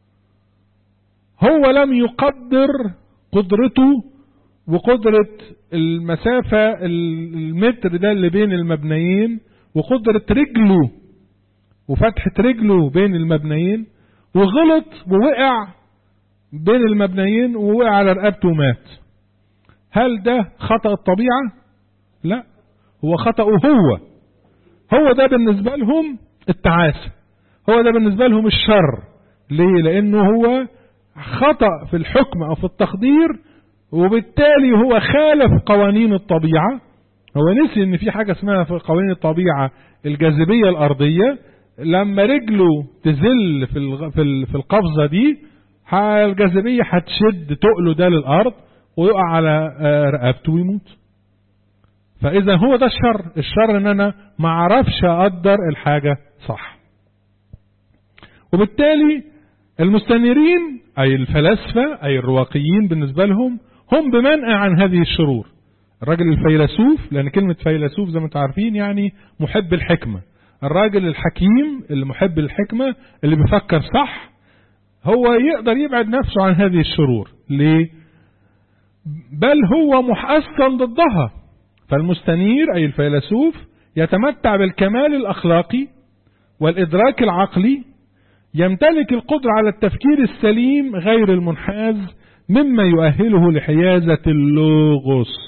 هو لم يقدر قدرته وقدرة المسافة المتر ده اللي بين المبنيين وقدرة رجله وفتحة رجله بين المبنيين وغلط ووقع بين المبنيين ووقع على رقبته ومات هل ده خطأ الطبيعة لا هو خطأه هو هو ده بالنسبة لهم التعاسة هو ده بالنسبة لهم الشر ليه لانه هو خطأ في الحكم او في التقدير وبالتالي هو خالف قوانين الطبيعة هو نسي ان في حاجة اسمها في قوانين الطبيعة الجاذبية الارضية لما رجله تزل في الغ- في ال- في القفزة دي ه- الجاذبية هتشد تقله ده للارض ويقع على آه، رقبته ويموت فاذا هو ده الشر الشر ان انا ما اعرفش اقدر الحاجة صح وبالتالي المستنيرين أي الفلاسفة أي الرواقيين بالنسبة لهم هم بمنأى عن هذه الشرور الراجل الفيلسوف لأن كلمة فيلسوف زي ما انتم عارفين يعني محب الحكمة الراجل الحكيم اللي محب الحكمة اللي بيفكر صح هو يقدر يبعد نفسه عن هذه الشرور ليه بل هو محسن ضدها فالمستنير أي الفيلسوف يتمتع بالكمال الأخلاقي والإدراك العقلي يمتلك القدرة على التفكير السليم غير المنحاز مما يؤهله لحيازة اللوغوس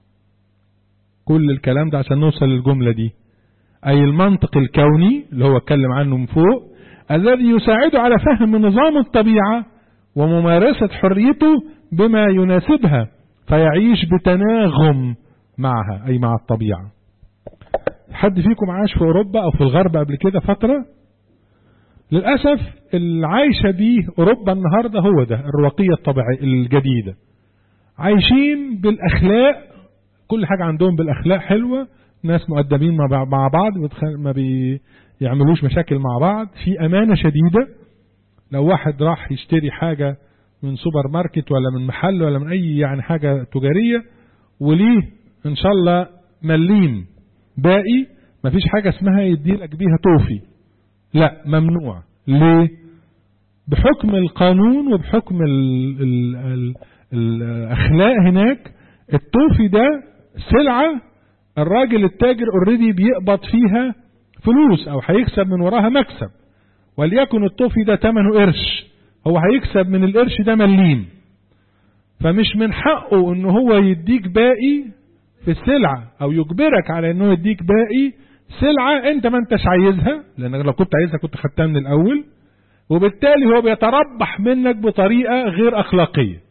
كل الكلام ده عشان نوصل للجملة دي أي المنطق الكوني اللي هو اتكلم عنه من فوق الذي يساعده على فهم نظام الطبيعة وممارسة حريته بما يناسبها فيعيش بتناغم معها أي مع الطبيعة حد فيكم عاش في أوروبا أو في الغرب قبل كده فترة للأسف اللي عايشة بيه أوروبا النهاردة هو ده الرواقية الطبيعية الجديدة عايشين بالأخلاق كل حاجة عندهم بالأخلاق حلوة ناس مؤدبين مع مع بعض ما بيعملوش مشاكل مع بعض في أمانة شديدة لو واحد راح يشتري حاجة من سوبر ماركت ولا من محل ولا من أي يعني حاجة تجارية وليه إن شاء الله مليم باقي مفيش حاجة اسمها يديلك بيها توفي لا ممنوع ليه بحكم القانون وبحكم ال ال ال الأخلاق هناك التوفي ده سلعة الراجل التاجر اوريدي بيقبض فيها فلوس او هيكسب من وراها مكسب وليكن التوفي ده ثمنه قرش هو هيكسب من القرش ده مليم فمش من حقه ان هو يديك باقي في السلعة او يجبرك على انه يديك باقي سلعة انت ما انتش عايزها لانك لو كنت عايزها كنت خدتها من الاول وبالتالي هو بيتربح منك بطريقة غير اخلاقية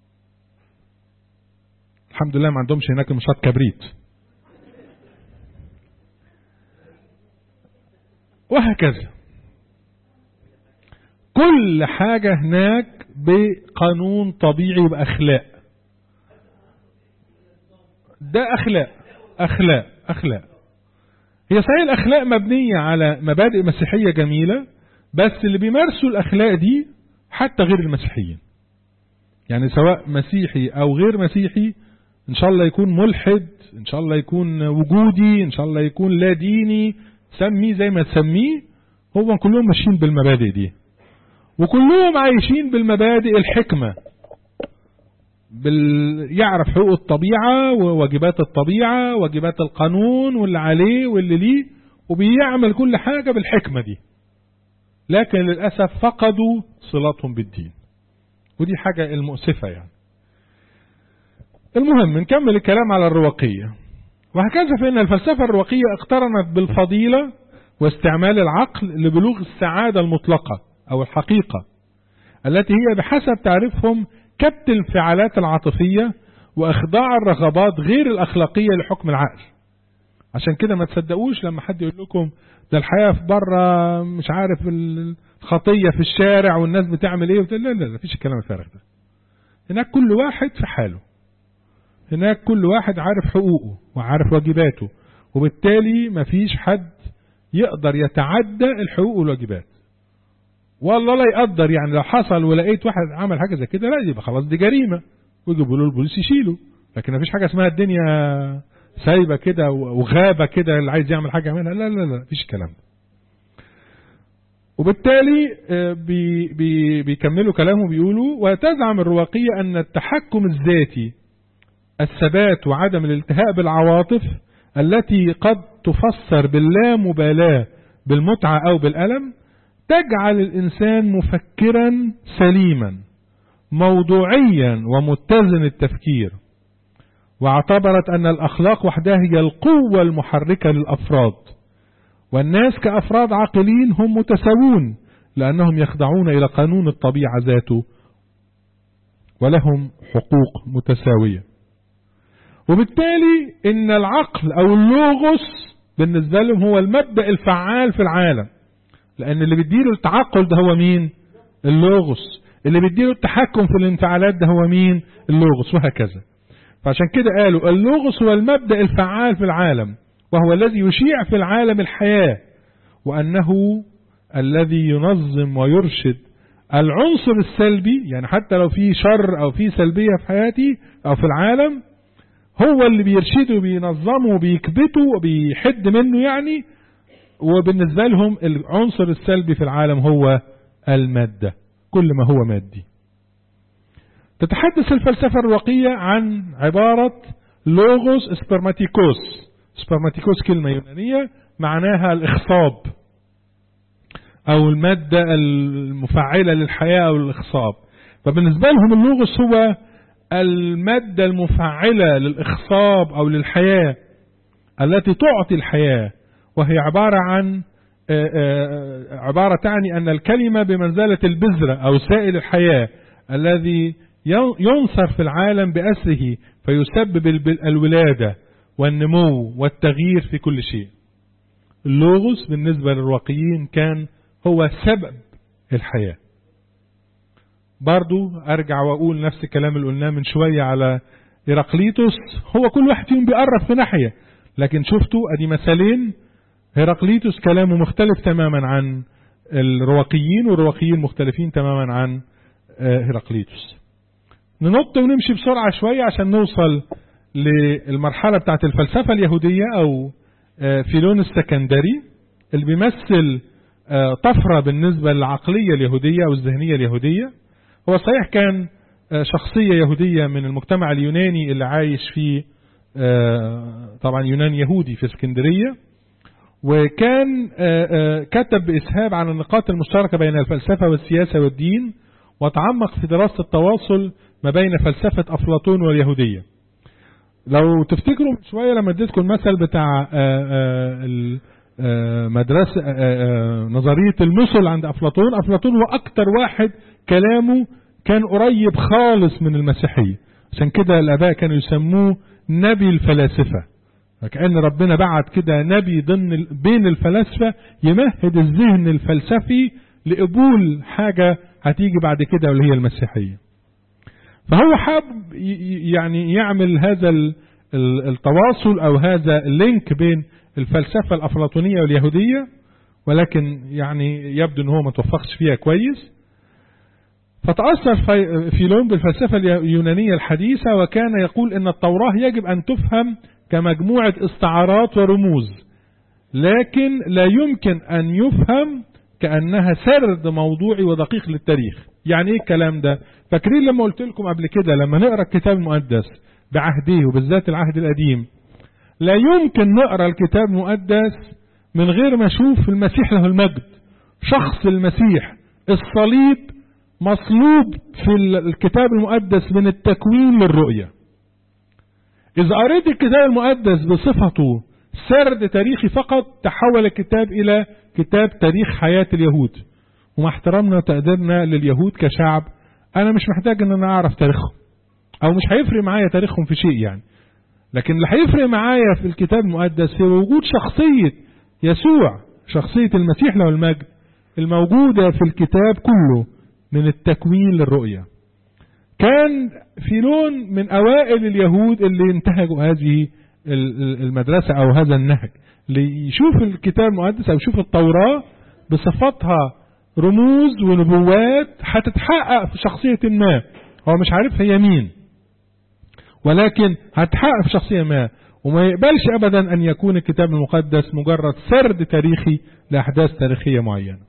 الحمد لله ما عندهمش هناك مشاط كبريت وهكذا كل حاجة هناك بقانون طبيعي وبأخلاق ده أخلاق أخلاق أخلاق هي صحيح الأخلاق مبنية على مبادئ مسيحية جميلة بس اللي بيمارسوا الأخلاق دي حتى غير المسيحيين يعني سواء مسيحي أو غير مسيحي إن شاء الله يكون ملحد إن شاء الله يكون وجودي إن شاء الله يكون لا ديني سميه زي ما تسميه هو كلهم ماشيين بالمبادئ دي وكلهم عايشين بالمبادئ الحكمة بال... يعرف حقوق الطبيعة وواجبات الطبيعة واجبات القانون واللي عليه واللي ليه وبيعمل كل حاجة بالحكمة دي لكن للأسف فقدوا صلاتهم بالدين ودي حاجة المؤسفة يعني المهم نكمل الكلام على الرواقية وهكذا فإن الفلسفة الرواقية اقترنت بالفضيلة واستعمال العقل لبلوغ السعادة المطلقة أو الحقيقة التي هي بحسب تعريفهم كبت الانفعالات العاطفية وإخضاع الرغبات غير الأخلاقية لحكم العقل عشان كده ما تصدقوش لما حد يقول لكم ده الحياة في بره مش عارف الخطية في الشارع والناس بتعمل ايه لا لا لا مفيش الكلام الفارغ ده هناك كل واحد في حاله هناك كل واحد عارف حقوقه وعارف واجباته وبالتالي مفيش حد يقدر يتعدى الحقوق والواجبات والله لا يقدر يعني لو حصل ولقيت واحد عمل حاجه زي كده لا يبقى خلاص دي جريمه ويجيبوا له البوليس يشيله لكن مفيش حاجه اسمها الدنيا سايبه كده وغابه كده اللي عايز يعمل حاجه يعملها لا لا لا مفيش الكلام ده وبالتالي بي بي بيكملوا كلامه بيقولوا وتزعم الرواقية أن التحكم الذاتي الثبات وعدم الالتهاء بالعواطف التي قد تفسر باللامبالاة بالمتعة أو بالألم تجعل الإنسان مفكرا سليما موضوعيا ومتزن التفكير واعتبرت أن الأخلاق وحدها هي القوة المحركة للأفراد والناس كأفراد عاقلين هم متساوون لأنهم يخضعون إلى قانون الطبيعة ذاته ولهم حقوق متساوية وبالتالي ان العقل او اللوغوس بالنسبة لهم هو المبدأ الفعال في العالم لان اللي بيديله التعقل ده هو مين اللوغوس اللي بيديله التحكم في الانفعالات ده هو مين اللوغوس وهكذا فعشان كده قالوا اللوغوس هو المبدأ الفعال في العالم وهو الذي يشيع في العالم الحياة وأنه الذي ينظم ويرشد العنصر السلبي يعني حتى لو في شر أو في سلبية في حياتي أو في العالم هو اللي بيرشده وبينظمه وبيكبته وبيحد منه يعني وبالنسبة لهم العنصر السلبي في العالم هو المادة كل ما هو مادي تتحدث الفلسفة الرقية عن عبارة لوغوس سبرماتيكوس سبرماتيكوس كلمة يونانية معناها الإخصاب أو المادة المفعلة للحياة أو الإخصاب فبالنسبة لهم اللوغوس هو المادة المفعلة للإخصاب أو للحياة التي تعطي الحياة وهي عبارة عن عبارة تعني أن الكلمة بمنزلة البذرة أو سائل الحياة الذي ينصر في العالم بأسره فيسبب الولادة والنمو والتغيير في كل شيء اللوغوس بالنسبة للرواقيين كان هو سبب الحياة برضو أرجع وأقول نفس الكلام اللي قلناه من شوية على هيراقليتوس هو كل واحد فيهم بيقرب في ناحية لكن شفتوا أدي مثالين هيراقليتوس كلامه مختلف تماما عن الرواقيين والرواقيين مختلفين تماما عن هيراقليتوس ننط ونمشي بسرعة شوية عشان نوصل للمرحلة بتاعت الفلسفة اليهودية أو فيلون السكندري اللي بيمثل طفرة بالنسبة للعقلية اليهودية أو الذهنية اليهودية هو صحيح كان شخصية يهودية من المجتمع اليوناني اللي عايش في طبعا يونان يهودي في اسكندرية وكان كتب بإسهاب عن النقاط المشتركة بين الفلسفة والسياسة والدين وتعمق في دراسة التواصل ما بين فلسفة أفلاطون واليهودية لو تفتكروا من شوية لما اديتكم المثل بتاع مدرسة نظرية المثل عند أفلاطون أفلاطون هو أكتر واحد كلامه كان قريب خالص من المسيحية عشان كده الآباء كانوا يسموه نبي الفلاسفة كأن ربنا بعت كده نبي ضمن بين الفلاسفة يمهد الذهن الفلسفي لقبول حاجة هتيجي بعد كده واللي هي المسيحية فهو حاب يعني يعمل هذا التواصل أو هذا اللينك بين الفلسفة الأفلاطونية واليهودية ولكن يعني يبدو أنه هو ما توفقش فيها كويس فتأثر فيلون بالفلسفة اليونانية الحديثة وكان يقول أن التوراة يجب أن تفهم كمجموعة استعارات ورموز لكن لا يمكن أن يفهم كأنها سرد موضوعي ودقيق للتاريخ يعني ايه الكلام ده فاكرين لما قلت لكم قبل كده لما نقرأ الكتاب المقدس بعهديه وبالذات العهد القديم لا يمكن نقرأ الكتاب المقدس من غير ما نشوف المسيح له المجد شخص المسيح الصليب مصلوب في الكتاب المقدس من التكوين للرؤية إذا قريت الكتاب المقدس بصفته سرد تاريخي فقط تحول الكتاب إلى كتاب تاريخ حياة اليهود ومع احترامنا وتقديرنا لليهود كشعب أنا مش محتاج أن أنا أعرف تاريخهم أو مش هيفرق معايا تاريخهم في شيء يعني لكن اللي هيفرق معايا في الكتاب المقدس هي وجود شخصية يسوع شخصية المسيح له المجد الموجودة في الكتاب كله من التكوين للرؤية كان فيلون من أوائل اليهود اللي انتهجوا هذه المدرسة أو هذا النهج ليشوف الكتاب المقدس أو يشوف التوراة بصفتها رموز ونبوات هتتحقق في شخصية ما هو مش عارف هي مين ولكن هتحقق في شخصية ما وما يقبلش أبدا أن يكون الكتاب المقدس مجرد سرد تاريخي لأحداث تاريخية معينة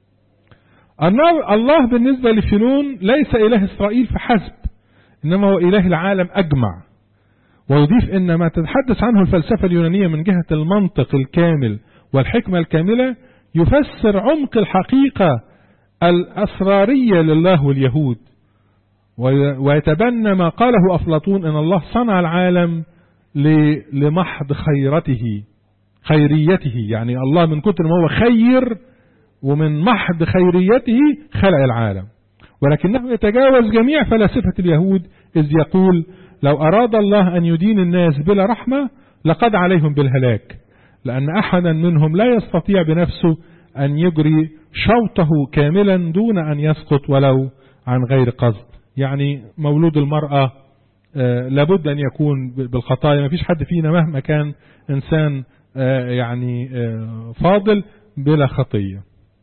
الله بالنسبة لفيلون ليس إله إسرائيل فحسب إنما هو إله العالم أجمع ويضيف أن ما تتحدث عنه الفلسفة اليونانية من جهة المنطق الكامل والحكمة الكاملة يفسر عمق الحقيقة الأسرارية لله واليهود ويتبنى ما قاله أفلاطون أن الله صنع العالم لمحض خيرته خيريته يعني الله من كتر ما هو خير ومن محض خيريته خلق العالم ولكنه يتجاوز جميع فلاسفة اليهود إذ يقول لو أراد الله أن يدين الناس بلا رحمة لقد عليهم بالهلاك لأن أحدا منهم لا يستطيع بنفسه أن يجري شوطه كاملا دون أن يسقط ولو عن غير قصد يعني مولود المرأة آه لابد أن يكون بالخطايا ما فيش حد فينا مهما كان إنسان آه يعني آه فاضل بلا خطية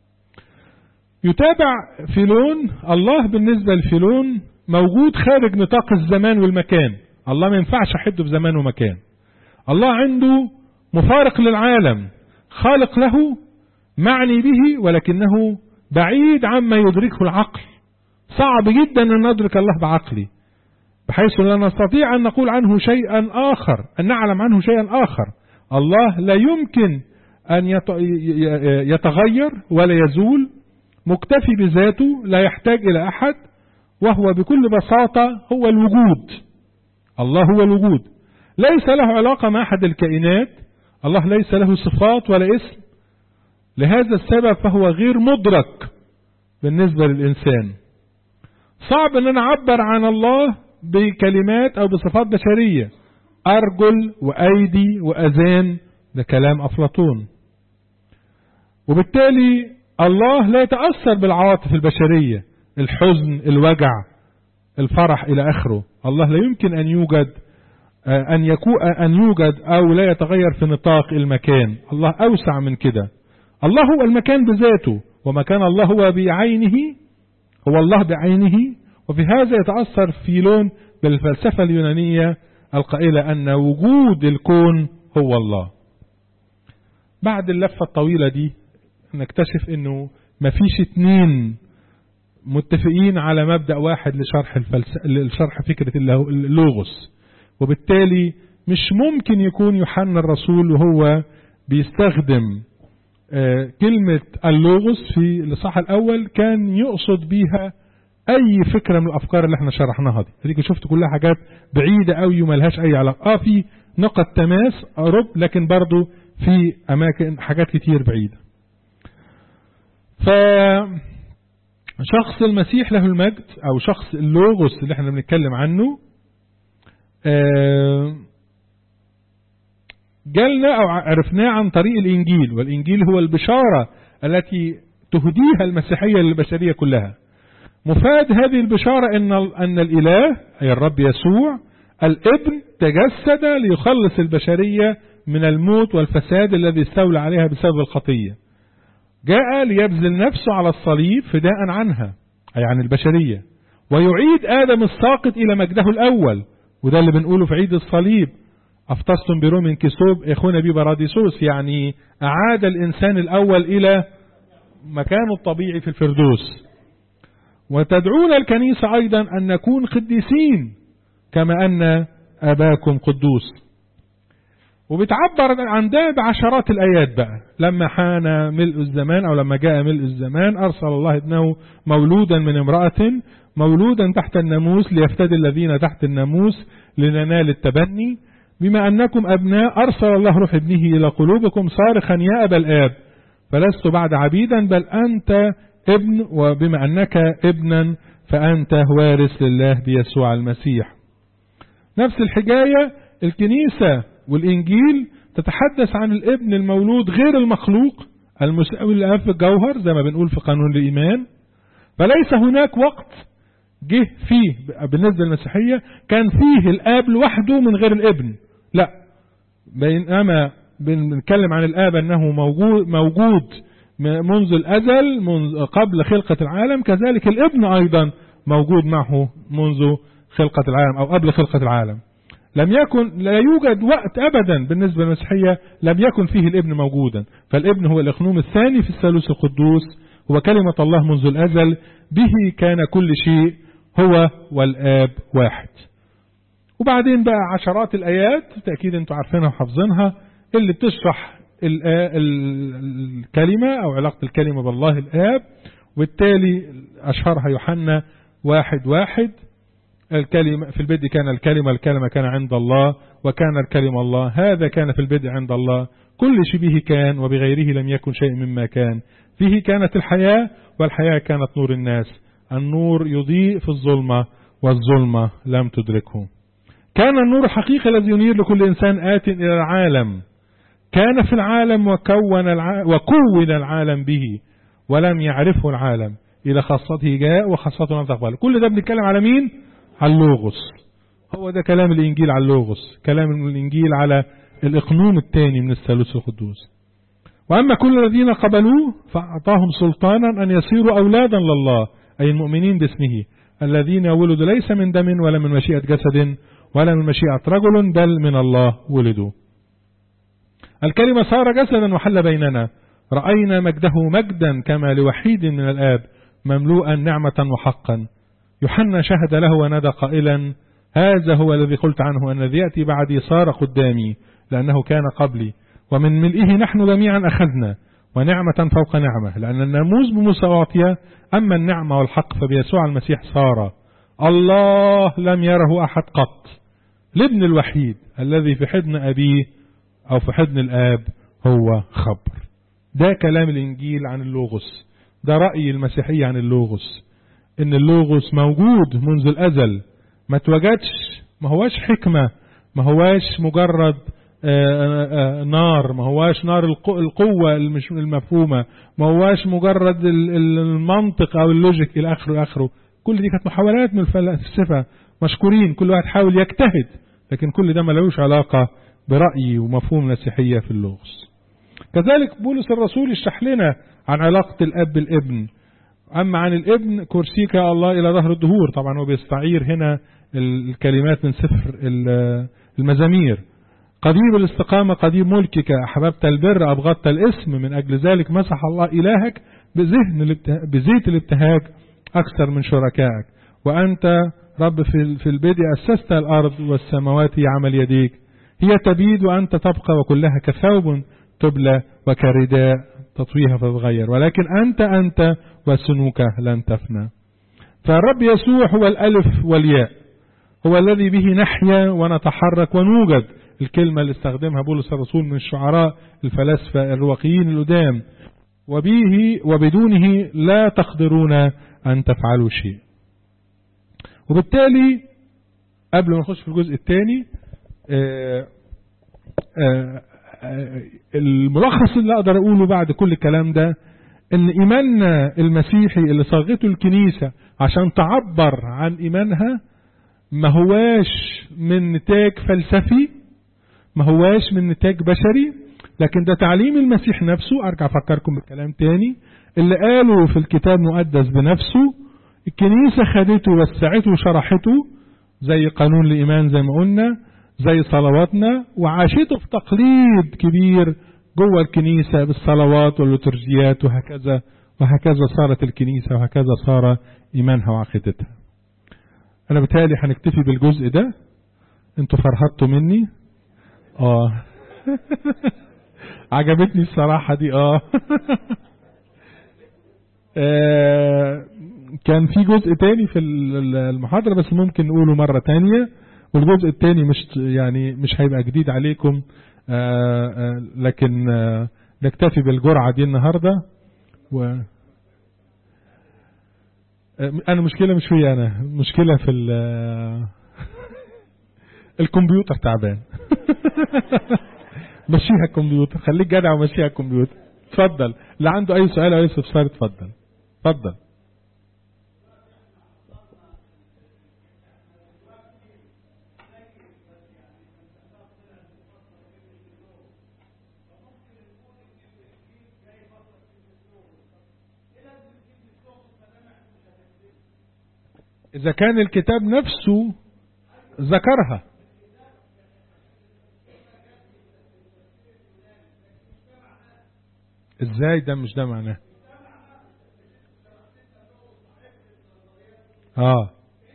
يتابع فيلون الله بالنسبة لفيلون موجود خارج نطاق الزمان والمكان الله ما ينفعش أحده في زمان ومكان الله عنده مفارق للعالم خالق له معني به ولكنه بعيد عما يدركه العقل صعب جدا أن ندرك الله بعقلي بحيث لا نستطيع أن نقول عنه شيئا آخر أن نعلم عنه شيئا آخر الله لا يمكن أن يتغير ولا يزول مكتفي بذاته لا يحتاج إلى أحد وهو بكل بساطة هو الوجود الله هو الوجود ليس له علاقة مع أحد الكائنات الله ليس له صفات ولا اسم لهذا السبب فهو غير مدرك بالنسبة للإنسان صعب أن نعبر عن الله بكلمات أو بصفات بشرية أرجل وأيدي وأذان ده كلام أفلاطون وبالتالي الله لا يتأثر بالعواطف البشرية الحزن الوجع الفرح إلى آخره الله لا يمكن أن يوجد أن يكون أن يوجد أو لا يتغير في نطاق المكان الله أوسع من كده الله هو المكان بذاته ومكان الله هو بعينه هو الله بعينه وفي هذا يتأثر فيلون بالفلسفة اليونانية القائلة أن وجود الكون هو الله بعد اللفة الطويلة دي نكتشف انه مفيش اتنين متفقين على مبدأ واحد لشرح الفلسفة لشرح فكرة اللوغوس وبالتالي مش ممكن يكون يوحنا الرسول وهو بيستخدم كلمة اللوغوس في الإصحاح الأول كان يقصد بيها أي فكرة من الأفكار اللي احنا شرحناها دي هديك شفت كلها حاجات بعيدة قوي وملهاش أي علاقة آه في نقط تماس قرب لكن برضو في أماكن حاجات كتير بعيدة فشخص المسيح له المجد أو شخص اللوغوس اللي احنا بنتكلم عنه جالنا أو عرفناه عن طريق الإنجيل والإنجيل هو البشارة التي تهديها المسيحية للبشرية كلها مفاد هذه البشارة أن, أن الإله أي الرب يسوع الابن تجسد ليخلص البشرية من الموت والفساد الذي استولى عليها بسبب الخطية جاء ليبذل نفسه على الصليب فداء عنها أي عن البشرية ويعيد آدم الساقط إلى مجده الأول وده اللي بنقوله في عيد الصليب أفتصتم بروم كسوب إخونا بي براديسوس يعني أعاد الإنسان الأول إلى مكانه الطبيعي في الفردوس وتدعون الكنيسة أيضا أن نكون قديسين كما أن أباكم قدوس وبتعبر عن ده بعشرات الآيات بقى لما حان ملء الزمان أو لما جاء ملء الزمان أرسل الله ابنه مولودا من امرأة مولودا تحت الناموس ليفتدي الذين تحت الناموس لننال التبني بما أنكم أبناء أرسل الله روح ابنه إلى قلوبكم صارخا يا أبا الآب فلست بعد عبيدا بل أنت ابن وبما أنك ابنا فأنت وارث لله بيسوع المسيح نفس الحكاية الكنيسة والإنجيل تتحدث عن الابن المولود غير المخلوق المساوي للآب في الجوهر زي ما بنقول في قانون الإيمان فليس هناك وقت جه فيه بالنسبة للمسيحية كان فيه الآب لوحده من غير الابن لا بينما بنتكلم عن الآب أنه موجود, موجود منذ الأزل منذ قبل خلقة العالم كذلك الابن أيضا موجود معه منذ خلقة العالم أو قبل خلقة العالم لم يكن لا يوجد وقت أبدا بالنسبة للمسيحية لم يكن فيه الابن موجودا فالابن هو الإخنوم الثاني في الثالوث القدوس هو كلمة الله منذ الأزل به كان كل شيء هو والآب واحد وبعدين بقى عشرات الآيات تأكيد انتوا عارفينها وحافظينها اللي بتشرح الكلمة أو علاقة الكلمة بالله الآب وبالتالي أشهرها يوحنا واحد واحد الكلمة في البدء كان الكلمة الكلمة كان عند الله وكان الكلمة الله هذا كان في البدء عند الله كل شيء به كان وبغيره لم يكن شيء مما كان فيه كانت الحياة والحياة كانت نور الناس النور يضيء في الظلمة والظلمة لم تدركه كان النور الحقيقي الذي ينير لكل إنسان آت إلى العالم كان في العالم وكون الع... وكون العالم به ولم يعرفه العالم إلى خاصته جاء وخاصته لم تقبل كل ده بنتكلم على مين؟ على اللوغوس هو ده كلام الإنجيل على اللوغوس كلام الإنجيل على الإقنوم الثاني من الثالوث القدوس وأما كل الذين قبلوه فأعطاهم سلطانا أن يصيروا أولادا لله أي المؤمنين باسمه الذين ولدوا ليس من دم ولا من مشيئة جسد ولا من مشيئة رجل بل من الله ولدوا الكلمة صار جسدا وحل بيننا رأينا مجده مجدا كما لوحيد من الآب مملوءا نعمة وحقا يوحنا شهد له ونادى قائلا هذا هو الذي قلت عنه أن الذي يأتي بعدي صار قدامي لأنه كان قبلي ومن ملئه نحن جميعا أخذنا ونعمة فوق نعمة لأن الناموس بموسى أعطي أما النعمة والحق فبيسوع المسيح صار الله لم يره أحد قط الابن الوحيد الذي في حضن أبيه أو في حضن الآب هو خبر ده كلام الإنجيل عن اللوغوس ده رأي المسيحية عن اللوغوس إن اللوغوس موجود منذ الأزل ما توجدش ما هواش حكمة ما هواش مجرد آآ آآ نار ما هواش نار القوة المفهومة ما هواش مجرد المنطق أو اللوجيك إلى آخره آخره كل دي كانت محاولات من الفلاسفة مشكورين كل واحد حاول يجتهد لكن كل ده ملوش علاقة برأي ومفهوم المسيحية في اللغز كذلك بولس الرسول يشرح لنا عن علاقة الأب بالابن أما عن الابن كرسيك الله إلى ظهر الدهور طبعا هو بيستعير هنا الكلمات من سفر المزامير قديم الاستقامة قديم ملكك أحببت البر أبغضت الاسم من أجل ذلك مسح الله إلهك بذهن بزيت الابتهاج أكثر من شركائك وأنت رب في البدء أسست الأرض والسماوات هي عمل يديك هي تبيد وأنت تبقى وكلها كثوب تبلى وكرداء تطويها فتتغير ولكن أنت أنت وسنوك لن تفنى فالرب يسوع هو الألف والياء هو الذي به نحيا ونتحرك ونوجد الكلمة اللي استخدمها بولس الرسول من الشعراء الفلاسفة الرواقيين القدام وبه وبدونه لا تقدرون أن تفعلوا شيء وبالتالي قبل ما نخش في الجزء الثاني الملخص اللي اقدر اقوله بعد كل الكلام ده ان ايماننا المسيحي اللي صاغته الكنيسة عشان تعبر عن ايمانها ما هواش من نتاج فلسفي ما هواش من نتاج بشري لكن ده تعليم المسيح نفسه ارجع افكركم بالكلام تاني اللي قاله في الكتاب المقدس بنفسه الكنيسة خدته وسعته وشرحته زي قانون الإيمان زي ما قلنا زي صلواتنا وعاشته في تقليد كبير جوه الكنيسة بالصلوات والليتورجيات وهكذا وهكذا صارت الكنيسة وهكذا صار إيمانها وعقيدتها أنا بتهيألي هنكتفي بالجزء ده انتوا فرحتوا مني اه عجبتني الصراحة دي اه كان في جزء تاني في المحاضرة بس ممكن نقوله مرة تانية والجزء التاني مش يعني مش هيبقى جديد عليكم آآ آآ لكن آآ نكتفي بالجرعة دي النهاردة و انا مشكلة مش فيا انا مشكلة في الكمبيوتر تعبان مشيها الكمبيوتر خليك جدع ومشيها الكمبيوتر اتفضل اللي عنده اي سؤال او اي استفسار اتفضل اتفضل إذا كان الكتاب نفسه ذكرها ازاي ده مش ده معناه اه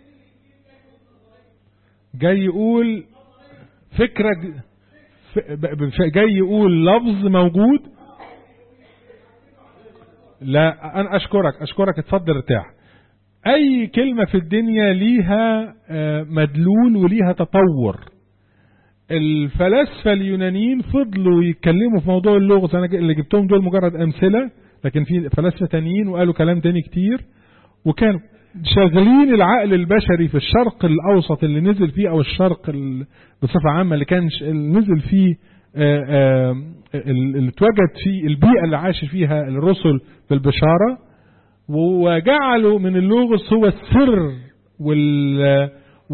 جاي يقول فكرة جاي يقول لفظ موجود لا انا اشكرك اشكرك اتفضل ارتاح اي كلمة في الدنيا ليها مدلول وليها تطور الفلاسفة اليونانيين فضلوا يتكلموا في موضوع اللغز أنا اللي جبتهم دول مجرد أمثلة لكن في فلاسفة تانيين وقالوا كلام تاني كتير وكانوا شاغلين العقل البشري في الشرق الأوسط اللي نزل فيه أو الشرق بصفة عامة اللي كان نزل فيه اللي اتوجد فيه البيئة اللي عاش فيها الرسل بالبشارة وجعلوا من اللغز هو السر وال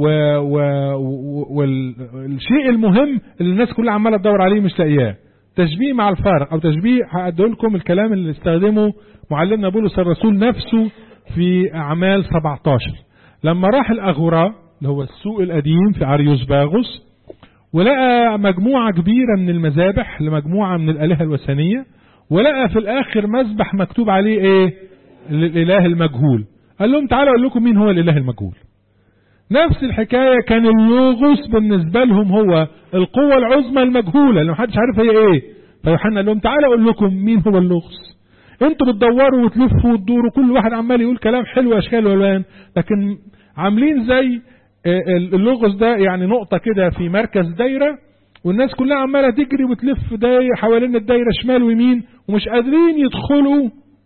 والشيء المهم اللي الناس كلها عماله تدور عليه مش لاقياه تشبيه مع الفارق او تشبيه هقدم لكم الكلام اللي استخدمه معلمنا بولس الرسول نفسه في اعمال 17 لما راح الاغورا اللي هو السوق القديم في اريوس باغوس ولقى مجموعه كبيره من المذابح لمجموعه من الالهه الوثنيه ولقى في الاخر مذبح مكتوب عليه ايه الاله المجهول قال لهم تعالوا اقول لكم مين هو الاله المجهول نفس الحكاية كان اللوغوس بالنسبة لهم هو القوة العظمى المجهولة اللي محدش عارف هي ايه فيوحنا قال لهم تعالى اقول لكم مين هو اللوغوس انتوا بتدوروا وتلفوا وتدوروا كل واحد عمال يقول كلام حلو اشكال والوان لكن عاملين زي اللوغوس ده يعني نقطة كده في مركز دايرة والناس كلها عمالة تجري وتلف دايرة حوالين الدايرة شمال ويمين ومش قادرين يدخلوا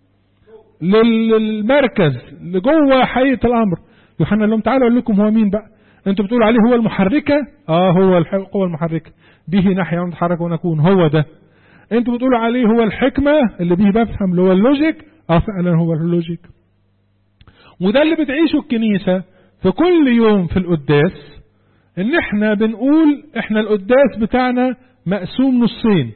للمركز لجوه حقيقة الامر يوحنا قال لهم تعالوا اقول لكم هو مين بقى انتوا بتقولوا عليه هو المحركة اه هو القوة المحركة به نحيا ونتحرك ونكون هو ده انتوا بتقولوا عليه هو الحكمة اللي به بفهم اللي هو اللوجيك اه فعلا هو اللوجيك وده اللي بتعيشه الكنيسة في كل يوم في القداس ان احنا بنقول احنا القداس بتاعنا مقسوم نصين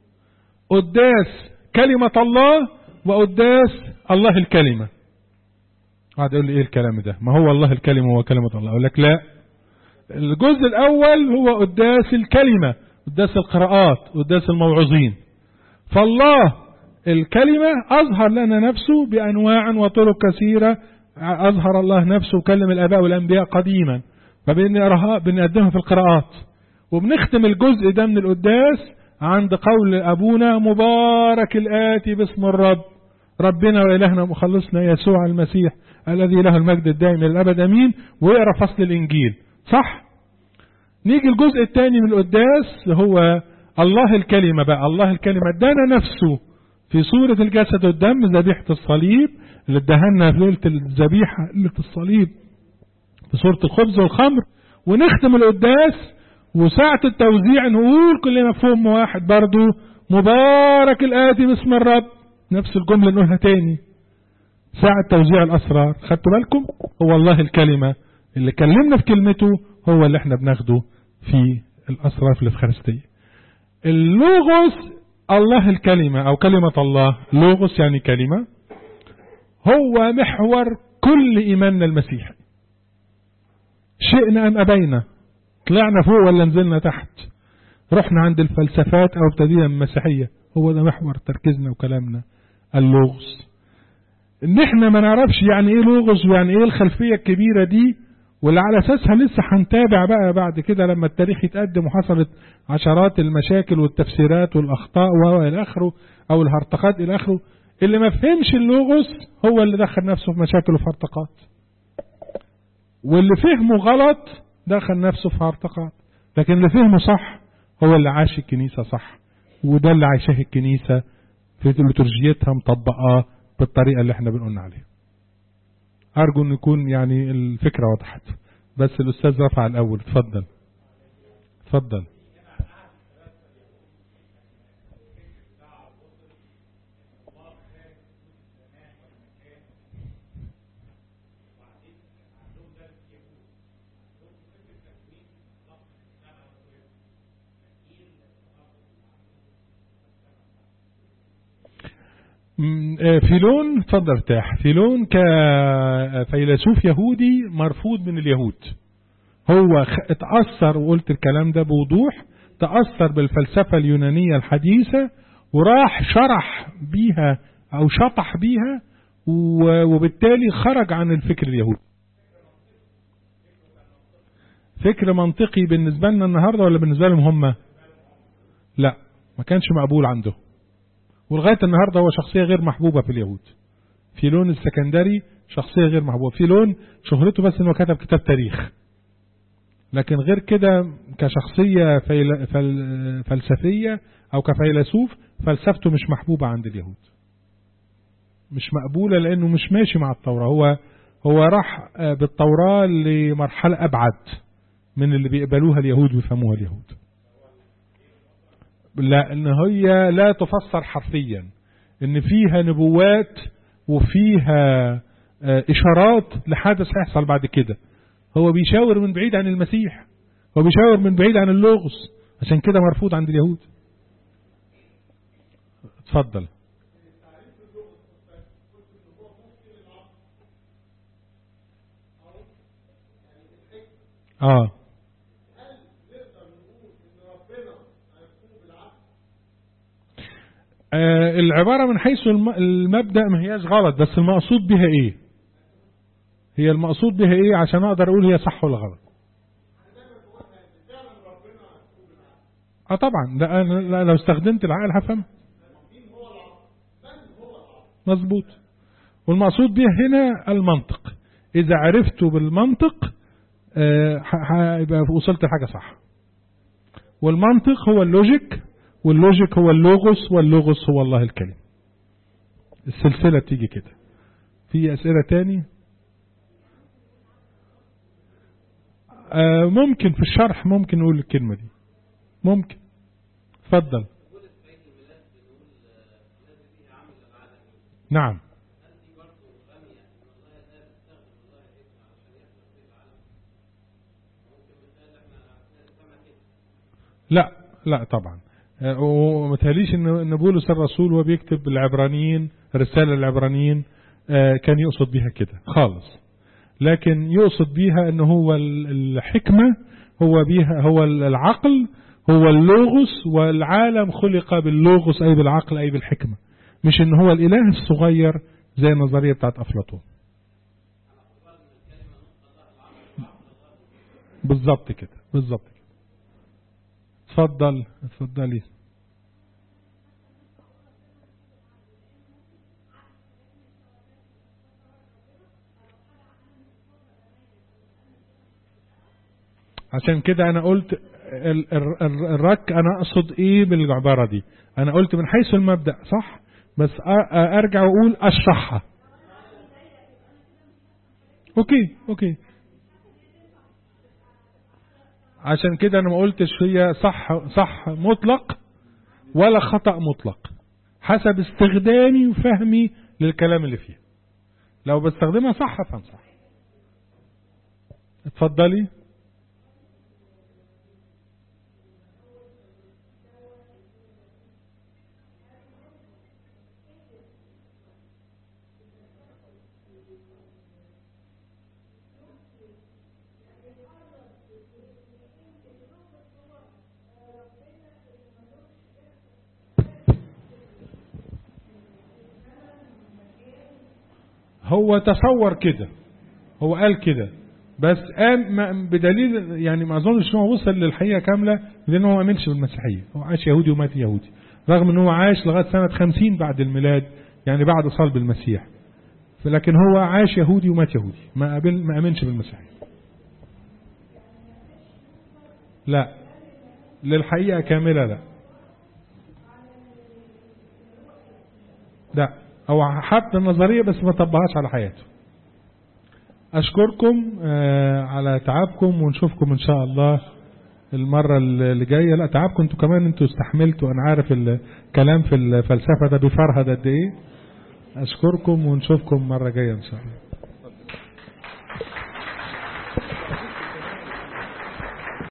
قداس كلمة الله وقداس الله الكلمة قاعد يقول لي ايه الكلام ده ما هو الله الكلمة هو كلمة الله اقول لك لا الجزء الاول هو قداس الكلمة قداس القراءات قداس الموعظين فالله الكلمة اظهر لنا نفسه بانواع وطرق كثيرة اظهر الله نفسه وكلم الاباء والانبياء قديما فبنقدمها في القراءات وبنختم الجزء ده من القداس عند قول ابونا مبارك الاتي باسم الرب ربنا وإلهنا ومخلصنا يسوع المسيح الذي له المجد الدائم للأبد أمين ويقرأ فصل الإنجيل صح نيجي الجزء الثاني من القداس اللي هو الله الكلمة بقى الله الكلمة ادانا نفسه في صورة الجسد والدم ذبيحة الصليب اللي ادهنا في ليلة الذبيحة ليلة الصليب في صورة الخبز والخمر ونختم القداس وساعة التوزيع نقول كلنا فهم واحد برضو مبارك الآتي باسم الرب نفس الجملة نقولها تاني ساعة توزيع الأسرار خدتوا بالكم هو الله الكلمة اللي كلمنا في كلمته هو اللي احنا بناخده في الأسرار في الإفخارستية اللوغوس الله الكلمة أو كلمة الله لوغوس يعني كلمة هو محور كل إيماننا المسيحي شئنا أم أبينا طلعنا فوق ولا نزلنا تحت رحنا عند الفلسفات أو ابتدينا من المسيحية هو ده محور تركيزنا وكلامنا اللغز ان احنا ما نعرفش يعني ايه لغز ويعني ايه الخلفية الكبيرة دي واللي على اساسها لسه هنتابع بقى بعد كده لما التاريخ يتقدم وحصلت عشرات المشاكل والتفسيرات والاخطاء والى اخره او الهرطقات الى اخره اللي ما فهمش اللغز هو اللي دخل نفسه في مشاكل وفي هرطقات واللي فهمه غلط دخل نفسه في هرطقات لكن اللي فهمه صح هو اللي عاش الكنيسة صح وده اللي عايشاه الكنيسة في لترجيتها مطبقاه بالطريقة اللي احنا بنقولنا عليها أرجو أن يكون يعني الفكرة وضحت بس الأستاذ رفع الأول اتفضل اتفضل فيلون اتفضل ارتاح فيلون كفيلسوف يهودي مرفوض من اليهود هو اتأثر وقلت الكلام ده بوضوح تأثر بالفلسفة اليونانية الحديثة وراح شرح بيها او شطح بيها وبالتالي خرج عن الفكر اليهودي فكر منطقي بالنسبة لنا النهاردة ولا بالنسبة لهم هم لا ما كانش مقبول عندهم ولغاية النهاردة هو شخصية غير محبوبة في اليهود فيلون السكندري شخصية غير محبوبة فيلون شهرته بس انه كتب كتاب تاريخ لكن غير كده كشخصية فيل- فل- فلسفية أو كفيلسوف فلسفته مش محبوبة عند اليهود مش مقبولة لأنه مش ماشي مع التوراة هو هو راح آه، بالتوراة لمرحلة أبعد من اللي بيقبلوها اليهود ويفهموها اليهود لأن هي لا تفسر حرفيا إن فيها نبوات وفيها آه، إشارات لحدث هيحصل بعد كده هو بيشاور من بعيد عن المسيح هو بيشاور من بعيد عن اللغز عشان كده مرفوض عند اليهود اتفضل اه آه، العبارة من حيث الم- المبدأ ما هياش غلط بس المقصود بها ايه هي المقصود بها ايه عشان اقدر اقول هي صح ولا غلط اه طبعا ده أنا لا- لو استخدمت العقل هفهم مظبوط والمقصود به هنا المنطق اذا عرفته بالمنطق آه، ح- هيبقى وصلت لحاجة صح والمنطق هو اللوجيك واللوجيك هو اللوغوس واللوغوس هو الله الكلم السلسلة بتيجي كده في أسئلة تاني آه ممكن في الشرح ممكن نقول الكلمة دي ممكن اتفضل نعم لا لا طبعا آه، وما تهليش ان ان بولس الرسول وهو بيكتب العبرانيين رسالة العبرانيين آه، كان يقصد بيها كده خالص لكن يقصد بيها ان هو ال- الحكمة هو بيها هو العقل هو اللوغوس والعالم خلق باللوغوس اي بالعقل اي بالحكمة مش ان هو الاله الصغير زي النظرية بتاعت افلاطون بالظبط كده بالظبط كده اتفضل اتفضلي عشان كده انا قلت ال- ال- ال- الرك انا اقصد ايه بالعبارة دي انا قلت من حيث المبدأ صح بس أ- أ- ارجع واقول اشرحها اوكي اوكي عشان كده انا ما قلتش هي صح صح مطلق ولا خطأ مطلق حسب استخدامي وفهمي للكلام اللي فيها لو بستخدمها صح افهم صح اتفضلي هو تصور كده هو قال كده بس قام ما- بدليل يعني ما اظنش ان هو وصل للحقيقه كامله لان هو ما امنش بالمسيحيه هو عاش يهودي ومات يهودي رغم ان هو عاش لغايه سنه 50 بعد الميلاد يعني بعد صلب المسيح لكن هو عاش يهودي ومات يهودي ما قابل ما امنش بالمسيحيه لا للحقيقه كامله لا لا هو حط النظريه بس ما طبقهاش على حياته أشكركم آه، على تعبكم ونشوفكم إن شاء الله المرة اللي جاية لا تعبكم انتوا كمان انتوا استحملتوا أنا عارف الكلام في الفلسفة ده بيفرهد قد إيه أشكركم ونشوفكم مرة جاية إن شاء الله